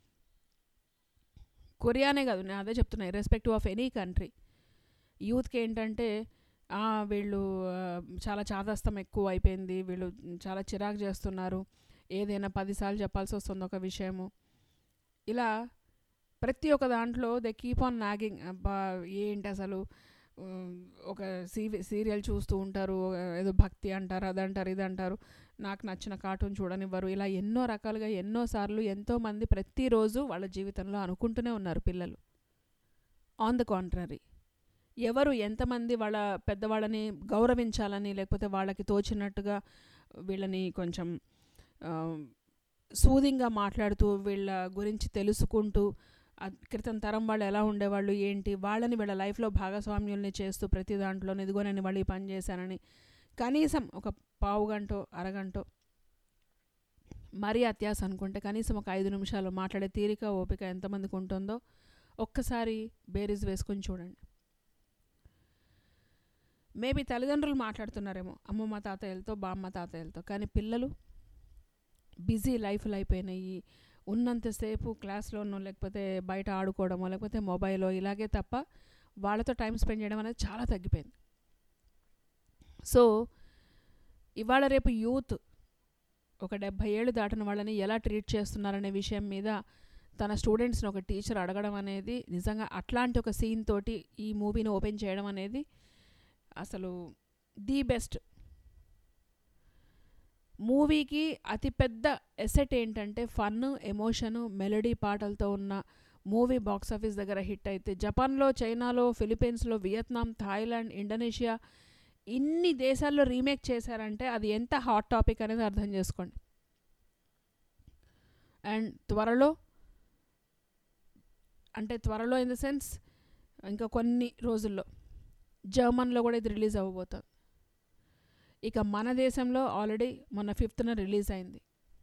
కొరియానే కాదు నేను అదే చెప్తున్నా ఇర్రెస్పెక్టివ్ ఆఫ్ ఎనీ కంట్రీ యూత్కి ఏంటంటే "ఆ, వీళ్ళు ఆ, చాలా చాదస్తం ఎక్కువ అయిపోయింది వీళ్ళు చాలా చిరాకు చేస్తున్నారు ఏదైనా పదిసార్లు చెప్పాల్సి వస్తుంది ఒక విషయము ఇలా ప్రతి ఒక్క దాంట్లో దే కీప్ ఆన్ నాగింగ్ అబ్బా ఏంటి అసలు ఉమ్, ఒక సీవి సీరియల్ చూస్తూ ఉంటారు ఏదో భక్తి అంటారు అదంటారు ఇది అంటారు నాకు నచ్చిన కార్టూన్ చూడనివ్వరు ఇలా ఎన్నో రకాలుగా ఎన్నోసార్లు ఎంతోమంది ప్రతిరోజు వాళ్ళ జీవితంలో అనుకుంటూనే ఉన్నారు పిల్లలు ఆన్ ద కాంట్రరీ ఎవరు ఎంతమంది వాళ్ళ పెద్దవాళ్ళని గౌరవించాలని లేకపోతే వాళ్ళకి తోచినట్టుగా వీళ్ళని కొంచెం సూదింగ్గా మాట్లాడుతూ వీళ్ళ గురించి తెలుసుకుంటూ ఆ క్రితం తరం వాళ్ళు ఎలా ఉండేవాళ్ళు ఏంటి వాళ్ళని వీళ్ళ లైఫ్లో భాగస్వామ్యుల్ని చేస్తూ ప్రతి దాంట్లో ఇదిగో నేను వాళ్ళు ఈ పని చేశానని కనీసం ఒక పావు గంటో అరగంటో మరీ అత్యాస అనుకుంటే కనీసం ఒక ఐదు నిమిషాలు మాట్లాడే తీరిక ఓపిక ఎంతమందికి ఉంటుందో ఒక్కసారి బేరీజ్ వేసుకొని చూడండి మేబీ తల్లిదండ్రులు మాట్లాడుతున్నారేమో అమ్మమ్మ తాతయ్యలతో బామ్మ తాతయ్యలతో కానీ పిల్లలు బిజీ లైఫ్లు అయిపోయినాయి ఉన్నంతసేపు క్లాస్లోనో లేకపోతే బయట ఆడుకోవడమో లేకపోతే మొబైల్లో ఇలాగే తప్ప వాళ్ళతో టైం స్పెండ్ చేయడం అనేది చాలా తగ్గిపోయింది సో ఇవాళ రేపు యూత్ ఒక డెబ్భై ఏళ్ళు దాటిన వాళ్ళని ఎలా ట్రీట్ చేస్తున్నారనే విషయం మీద తన స్టూడెంట్స్ని ఒక టీచర్ అడగడం అనేది నిజంగా అట్లాంటి ఒక సీన్ తోటి ఈ మూవీని ఓపెన్ చేయడం అనేది అసలు ది బెస్ట్ మూవీకి అతిపెద్ద ఎసెట్ ఏంటంటే ఫన్ ఎమోషను మెలడీ పాటలతో ఉన్న మూవీ బాక్స్ ఆఫీస్ దగ్గర హిట్ అయితే జపాన్లో చైనాలో ఫిలిప్పీన్స్లో వియత్నాం థాయిలాండ్ ఇండోనేషియా ఇన్ని దేశాల్లో రీమేక్ చేశారంటే అది ఎంత హాట్ టాపిక్ అనేది అర్థం చేసుకోండి అండ్ త్వరలో అంటే త్వరలో ఇన్ ద సెన్స్ ఇంకా కొన్ని రోజుల్లో జర్మన్లో కూడా ఇది రిలీజ్ అవ్వబోతుంది ఇక మన దేశంలో ఆల్రెడీ మొన్న ఫిఫ్త్న రిలీజ్ అయింది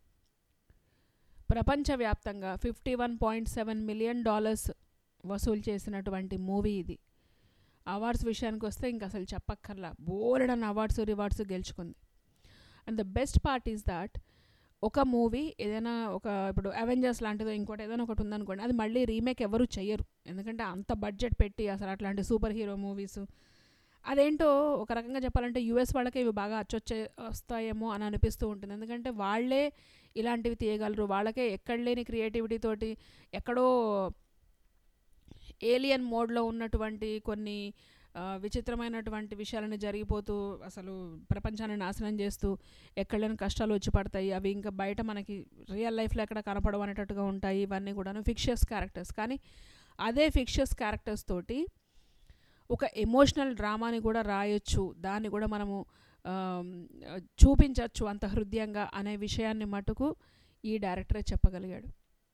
ప్రపంచవ్యాప్తంగా fifty one point seven million dollars వసూలు చేసినటువంటి మూవీ ఇది అవార్డ్స్ విషయానికి వస్తే ఇంక అసలు చెప్పక్కర్లా బోల్డ్ అని అవార్డ్స్ రివార్డ్స్ గెలుచుకుంది and the best part is that ఒక మూవీ ఏదైనా ఒక ఇప్పుడు అవెంజర్స్ లాంటిదో ఇంకోటి ఏదైనా ఒకటి ఉందనుకోండి అది మళ్ళీ రీమేక్ ఎవరు చెయ్యరు ఎందుకంటే అంత బడ్జెట్ పెట్టి అసలు అట్లాంటి సూపర్ హీరో మూవీస్ అదేంటో ఒక రకంగా చెప్పాలంటే యూఎస్ వాళ్ళకే ఇవి బాగా అచ్చొచ్చే వస్తాయేమో అని అనిపిస్తూ ఉంటుంది ఎందుకంటే వాళ్ళే ఇలాంటివి తీయగలరు వాళ్ళకే ఎక్కడ లేని క్రియేటివిటీ తోటి ఎక్కడో ఏలియన్ మోడ్లో ఉన్నటువంటి కొన్ని ఆ, విచిత్రమైనటువంటి విషయాలను జరిగిపోతూ అసలు ప్రపంచాన్ని నాశనం చేస్తూ ఎక్కడలేని కష్టాలు వచ్చి పడతాయి అవి ఇంకా బయట మనకి రియల్ లైఫ్లో ఎక్కడ కనపడవు అనేటట్టుగా ఉంటాయి ఇవన్నీ కూడాను ఫిక్షియస్ క్యారెక్టర్స్ కానీ అదే ఫిక్షియస్ క్యారెక్టర్స్ తోటి ఒక ఎమోషనల్ డ్రామాని కూడా రాయొచ్చు దాన్ని కూడా మనము ఆమ్, చూపించవచ్చు అంత హృదయంగా అనే విషయాన్ని మటుకు ఈ డైరెక్టరే చెప్పగలిగాడు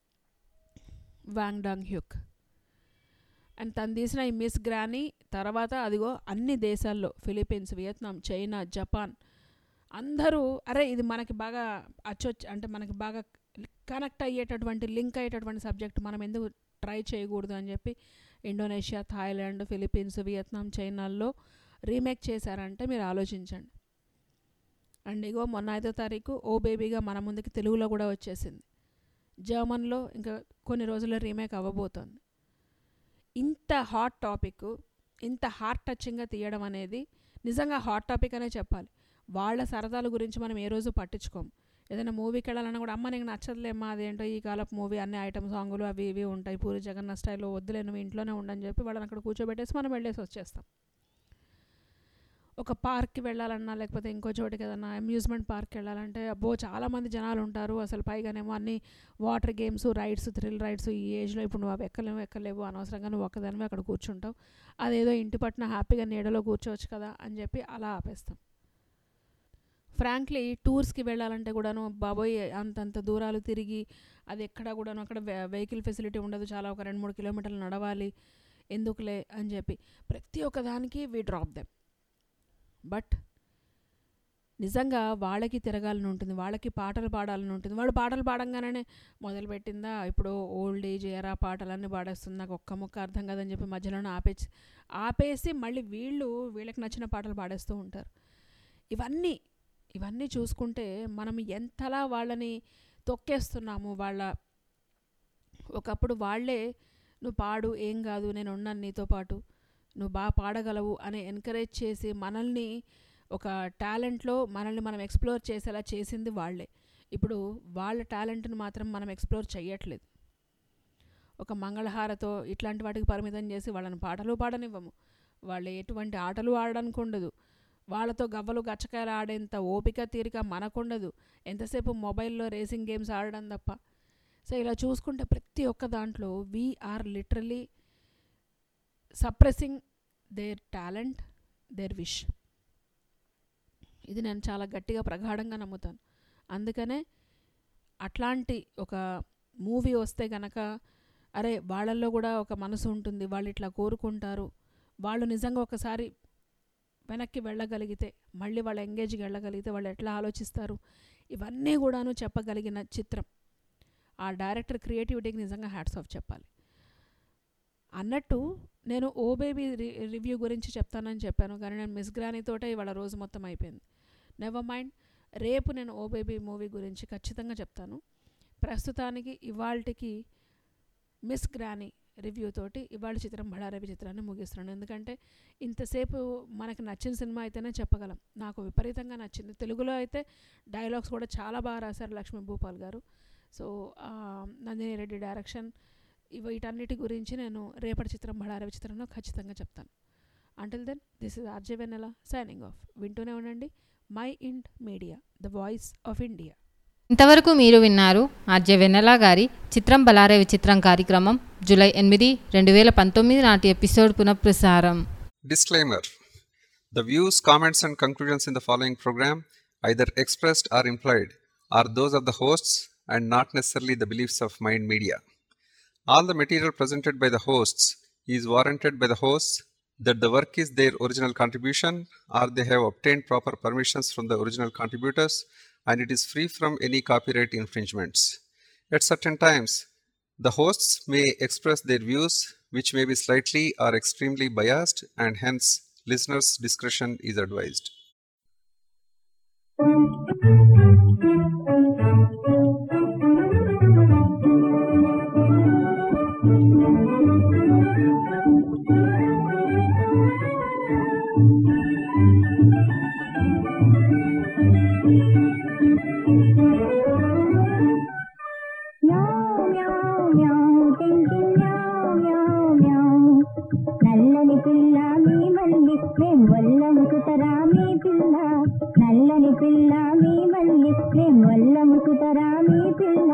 వాంగ్ డాంగ్ హ్యుక్ అండ్ తను తీసిన ఈ మిస్ గ్రానీ తర్వాత అదిగో అన్ని దేశాల్లో ఫిలిప్పీన్స్ వియత్నాం చైనా జపాన్ అందరూ అరే ఇది మనకి బాగా అచ్చొచ్చు అంటే మనకి బాగా కనెక్ట్ అయ్యేటటువంటి లింక్ అయ్యేటటువంటి సబ్జెక్ట్ మనం ఎందుకు ట్రై చేయకూడదు అని చెప్పి ఇండోనేషియా థాయిలాండ్ ఫిలిప్పీన్స్ వియత్నాం చైనాల్లో రీమేక్ చేశారంటే మీరు ఆలోచించండి అండ్ ఇగో మొన్న ఐదో తారీఖు ఓ బేబీగా మన ముందుకి తెలుగులో కూడా వచ్చేసింది జర్మన్లో ఇంకా కొన్ని రోజుల్లో రీమేక్ అవ్వబోతోంది ఇంత హాట్ టాపిక్ ఇంత హార్ట్ టచింగ్గా తీయడం అనేది నిజంగా హాట్ టాపిక్ అనే చెప్పాలి వాళ్ళ సరదాల గురించి మనం ఏ రోజు పట్టించుకోము ఏదైనా మూవీకి వెళ్ళాలన్నా కూడా అమ్మ నీకు నచ్చదులేమ్మా అదేంటో ఈ కాలపు మూవీ అన్ని ఐటమ్ సాంగులు అవి ఇవి ఉంటాయి పూరి జగన్నాథ్ స్టైల్లో వద్దులే నువ్వు ఇంట్లోనే ఉండని చెప్పి వాళ్ళని అక్కడ కూర్చోబెట్టేసి మనం వెళ్ళేసి వచ్చేస్తాం ఒక పార్క్కి వెళ్ళాలన్నా లేకపోతే ఇంకో చోటికి ఏదైనా అమ్యూజ్మెంట్ పార్క్కి వెళ్ళాలంటే అబ్బో చాలామంది జనాలు ఉంటారు అసలు పైగానేమో అన్ని water games rides thrill rides ఈ ఏజ్లో ఇప్పుడు నువ్వు అవి ఎక్కలేవు ఎక్కలేవు అనవసరంగా నువ్వు ఒక్కదానివి అక్కడ కూర్చుంటావు అదేదో ఇంటి పట్టున హ్యాపీగా నీడలో కూర్చోవచ్చు కదా అని చెప్పి అలా ఆపేస్తాం ఫ్రాంక్లీ టూర్స్కి వెళ్ళాలంటే కూడాను బాబోయ్ అంతంత దూరాలు తిరిగి అది ఎక్కడ కూడాను అక్కడ వెహికల్ ఫెసిలిటీ ఉండదు చాలా ఒక రెండు మూడు కిలోమీటర్లు నడవాలి ఎందుకులే అని చెప్పి ప్రతి ఒక్క దానికి వీ డ్రాప్ దెమ్ బట్ నిజంగా వాళ్ళకి తిరగాలని ఉంటుంది వాళ్ళకి పాటలు పాడాలని ఉంటుంది వాళ్ళు పాటలు పాడంగానే మొదలుపెట్టిందా ఇప్పుడు ఓల్డ్ ఏజ్ ఎరా పాటలన్నీ పాడేస్తుంది నాకు ఒక్క ముక్క అర్థం కాదని చెప్పి మధ్యలోనే ఆపేసి ఆపేసి మళ్ళీ వీళ్ళు వీళ్ళకి నచ్చిన పాటలు పాడేస్తూ ఉంటారు ఇవన్నీ ఇవన్నీ చూసుకుంటే మనం ఎంతలా వాళ్ళని తొక్కేస్తున్నాము వాళ్ళ ఒకప్పుడు వాళ్ళే నువ్వు పాడు ఏం కాదు నేను ఉన్నాను నీతో పాటు నువ్వు బాగా పాడగలవు అని ఎంకరేజ్ చేసి మనల్ని ఒక టాలెంట్లో మనల్ని మనం ఎక్స్ప్లోర్ చేసేలా చేసింది వాళ్ళే ఇప్పుడు వాళ్ళ టాలెంట్ని మాత్రం మనం ఎక్స్ప్లోర్ చేయట్లేదు ఒక మంగళహారతో ఇట్లాంటి వాటికి పరిమితం చేసి వాళ్ళని పాటలు పాడనివ్వము వాళ్ళు ఎటువంటి ఆటలు ఆడడానికి ఉండదు వాళ్ళతో గవ్వలు గచ్చకాయలు ఆడేంత ఓపిక తీరిక మనకుండదు ఎంతసేపు మొబైల్లో రేసింగ్ గేమ్స్ ఆడడం తప్ప సో ఇలా చూసుకుంటే ప్రతి ఒక్క దాంట్లో we're literally suppressing their talent their wish ఇది నేను చాలా గట్టిగా ప్రగాఢంగా నమ్ముతాను అందుకనే అట్లాంటి ఒక మూవీ వస్తే గనక అరే వాళ్ళల్లో కూడా ఒక మనసు ఉంటుంది వాళ్ళు ఇట్లా కోరుకుంటారు వాళ్ళు నిజంగా ఒకసారి వెనక్కి వెళ్ళగలిగితే మళ్ళీ వాళ్ళ ఎంగేజ్కి వెళ్ళగలిగితే వాళ్ళు ఎట్లా ఆలోచిస్తారు ఇవన్నీ కూడాను చెప్పగలిగిన చిత్రం ఆ డైరెక్టర్ క్రియేటివిటీకి నిజంగా హ్యాట్స్ ఆఫ్ చెప్పాలి అన్నట్టు నేను ఓ బేబీ రివ్యూ గురించి చెప్తానని చెప్పాను కానీ నేను మిస్ గ్రానీతోటే ఇవాళ రోజు మొత్తం అయిపోయింది నెవర్ మైండ్ రేపు నేను ఓ బేబీ మూవీ గురించి ఖచ్చితంగా చెప్తాను ప్రస్తుతానికి ఇవాల్టికి మిస్ గ్రానీ రివ్యూ తోటి ఇవాళ చిత్రం బళారవి చిత్రాన్ని ముగిస్తున్నాను ఎందుకంటే ఇంతసేపు మనకు నచ్చిన సినిమా అయితేనే చెప్పగలం నాకు విపరీతంగా నచ్చింది తెలుగులో అయితే డైలాగ్స్ కూడా చాలా బాగా రాశారు లక్ష్మీ భూపాల్ గారు సో ఆ, నందిని రెడ్డి డైరెక్షన్ ఇవి వీటన్నిటి గురించి నేను రేపటి చిత్రం బళారవి చిత్రంలో ఖచ్చితంగా చెప్తాను until then this is RJ Vennela signing off వింటూనే ఉండండి Mind Media the voice of India ఇంతవరకు మీరు విన్నారు ఆర్జే వెన్నెల గారి చిత్రం బలారే విచిత్రం కార్యక్రమం జూలై ఎనిమిది రెండు వేల పంతొమ్మిది నాటి ఎపిసోడ్ పునఃప్రసారం Disclaimer The views, comments, and conclusions in the following program, either expressed or implied, are those of the hosts and not necessarily the beliefs of Mind Media. All the material presented by the hosts is warranted by the hosts that the work is their original contribution or they have obtained proper permissions from the original contributors and it is free from any copyright infringements. At certain times, the hosts may express their views, which may be slightly or extremely biased, and hence listeners' discretion is advised. నల్లని పిల్ల మీ మల్లి మేం వల్లముకుతరా మీ పిల్ల నల్లని పిల్ల మీ మల్లి మేం వల్లముకుతరా మీ పిల్ల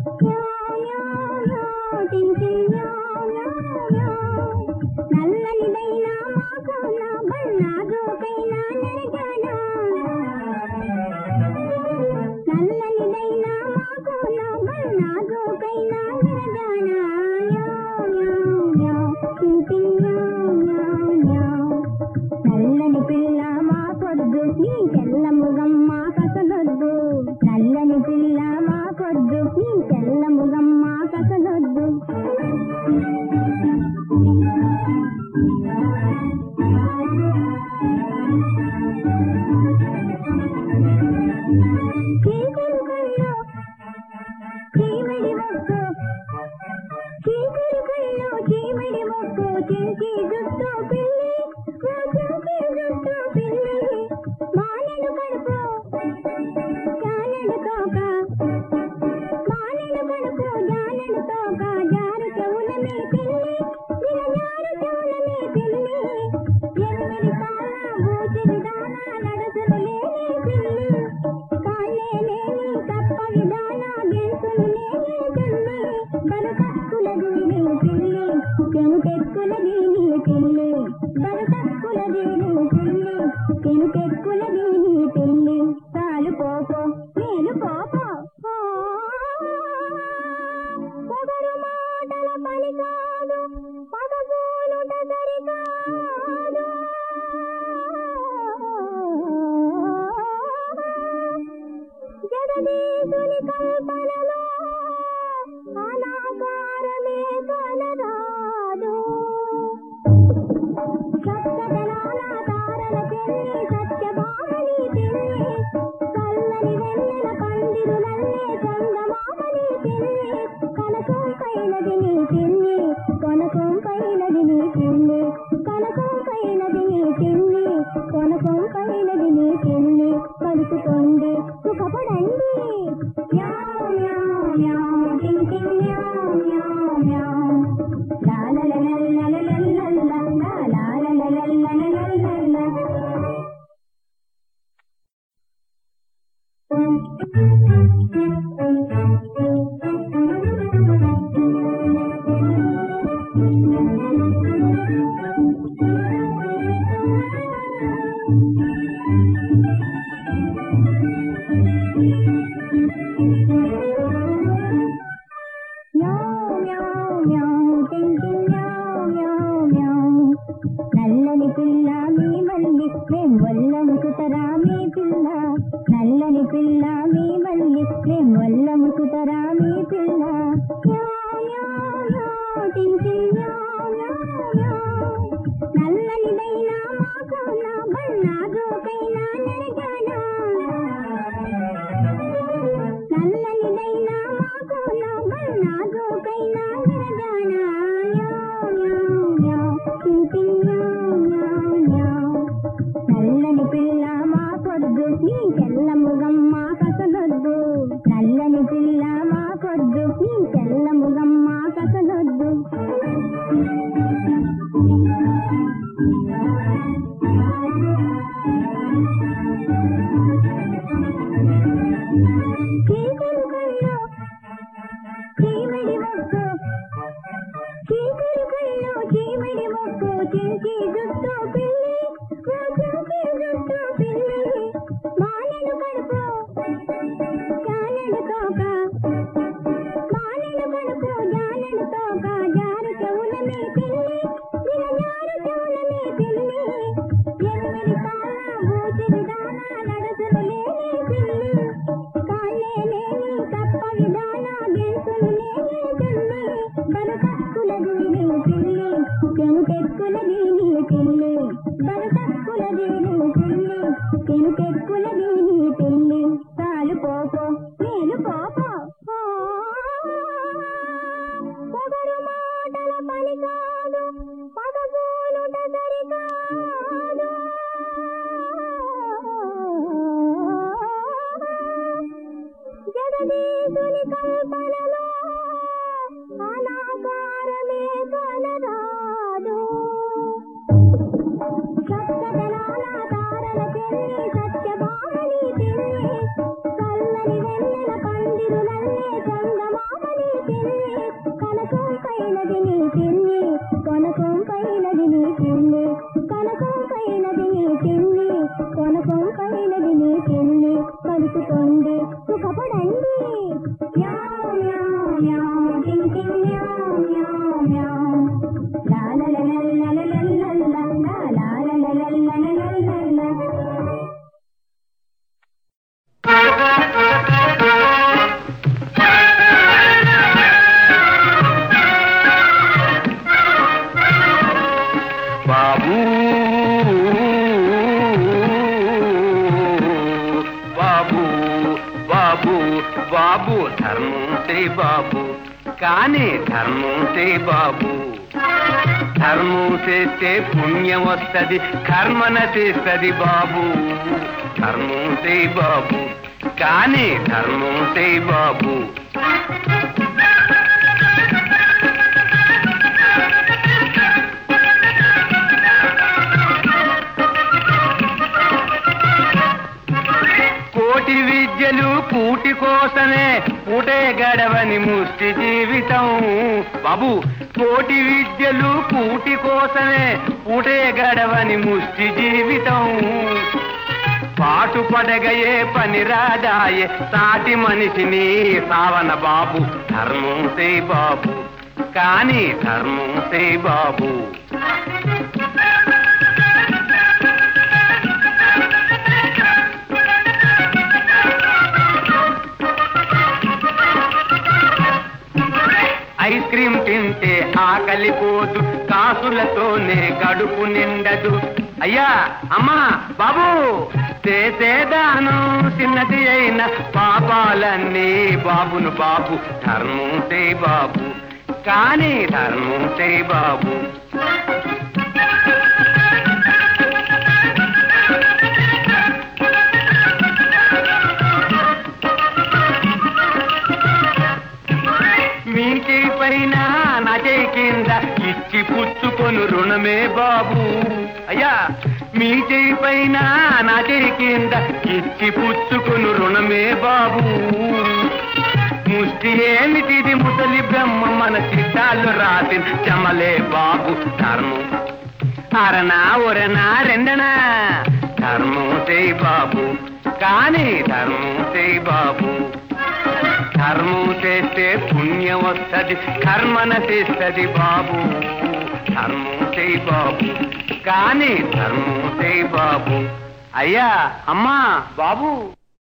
నల్లనిదైనా మాకున్న బళ్ళాగోకైనా నరగానా నల్లనిదైనా మాకున్న బళ్ళాగోకైనా నరగానా నల్లని పిల్ల మా పొద్దు నీ తెల్లముగమ్మ కసలొద్దు నల్లని పిల్ల మా పొద్దు నీ తెల్లముగమ్మ కసలొద్దు చీకటి కళ్ళు చీమిడి మొక్కు చీకటి కళ్ళు చీమిడి మొక్కు చించి జుట్టు పిల్లి ఓ చించి జుట్టు పిల్లి మానెడు కడుపు జానెడు తోక మానెడు కడుపు జానెడు తోక జారు చెవుల మీ పిల్లి గిరజారు చెవుల మీ పిల్లి ఎనిమిది కాళ్ళ బూచిడి దానా నడుసులు లేని పిల్లి కాళ్ళే లేని తప్ప విధాన గెంతులు లేని పిల్లి బరుకక్కులది నీ పిల్లి పెనుకెక్కులది నీ పిల్లి బరుకక్కులది నీ పిల్లి పెనుకెక్కులది నీ పిల్లి తాలు పోపో నేను పోపో పొగరు మాటల పని కాదు పగబోలుట సరికాదు జగదీశుని కల్పనలో అనాకారమే కనరాదు సప్తదళాల తారల చెల్లి సత్యభామని పిల్లి చల్లని వెన్నెల పందిరులల్లే చందమామని పిల్లి కనకం కైనది నీ పిల్లి కొనకం కైనది నీ పిల్లి కనకం కైనది నీ పిల్లి కొనకం కైనది నీ పిల్లి కలుసుకోండి సుఖపడండి మ్యావ్ మ్యావ్ మ్యావ్ టింగ్ టింగ్ మ్యావ్ మ్యావ్ మ్యావ్ లా లా లా లా లా లా లా లా లా లా లా లా లా లా లా లా లా నల్లని పిల్ల మీ మల్లి మేం వల్లముకుతరా మీ పిల్ల నల్లని పిల్ల మీ మల్లి మేం వల్లముకుతరా మీ పిల్ల నల్లనిదైనా మాకున్న బళ్ళాగోకైనా నరగానా నల్లనిదైనా మాకున్న బళ్ళాగోకైనా నరగానా విధాన గెంతులు నేనే చున్ని బరకక్కులది నీ పిల్లి కెనుకెక్కులది నీ పిల్లి బరకక్కులది నీ పిల్లి కెనుకెక్కులది నీ పిల్లి తాలు పోపో నేను పోపో పొగరు మాటల పని కాదు పదగోలుట సరికాదు జగదీశుని కల్పనలో అనాకారమే కనరాదు సప్తజనాల తారల చెల్లి సత్యభామని పిల్లి చల్లని వెన్నెల పందిరులల్లే చందమామని పిల్లి కనకం కైనది నీ పిల్లి కొనకం కైనది నీ పిల్లి కనకం కైనది నీ పిల్లి కొనకం కైనది నీ పిల్లి పలుకుతోంది సుఖపడండి మ్యావ్ మ్యావ్ మ్యావ్ టింగ్ టింగ్ మ్యావ్ మ్యావ్ మ్యావ్ లా లా లా లా లా లా లా లా లా లా లా లా లా లా లా లా లా బాబు బాబు బాబు బాబు ధర్మం చే బాబు కానీ ధర్మం చే బాబు ధర్మం చేస్తే పుణ్యం వస్తది కర్మన చేస్తది బాబు ధర్మం చే బాబు కానీ ధర్మం చే బాబు కోటి విద్యలు కూటి కోసమే పూటే గడవని ముష్టి జీవితం బాబు కోటి విద్యలు కూటి కోసమే పూటే గడవని ముష్టి జీవితం పాటు పడగయే పని రాదాయే సాటి మనిషిని సావన బాబు ధర్మం సే బాబు కానీ ధర్మం సే బాబు ఐస్ క్రీమ్ తింటే ఆకలి పోదు కాసులతోనే కడుపు నిండదు అయ్యా అమ్మా బాబు చేసేదాను చిన్నది అయిన పాపాలన్నీ బాబును బాబు ధర్మం చే బాబు కానీ ధర్మం చే బాబు మీకి పైన నజే కింద ఇచ్చి పుచ్చుకొను రుణమే బాబు అయ్యా మీ చేయి పైన నా చేయి కింద ఇచ్చి పుచ్చుకొను రుణమే బాబు ముష్టి ఏమిటిది ముసలి బ్రహ్మ మన చిట్టాలు రాసి చమలే బాబు ధర్మం అరనా ఒరనా రెండనా ధర్మం చేయి బాబు కానీ ధర్మం చేయి బాబు ధర్మం చేస్తే పుణ్యం వస్తది కర్మన చేస్తది బాబు ధర్మం చేయి బాబు కానీ ధర్మం చేయి బాబు అయ్యా అమ్మా బాబు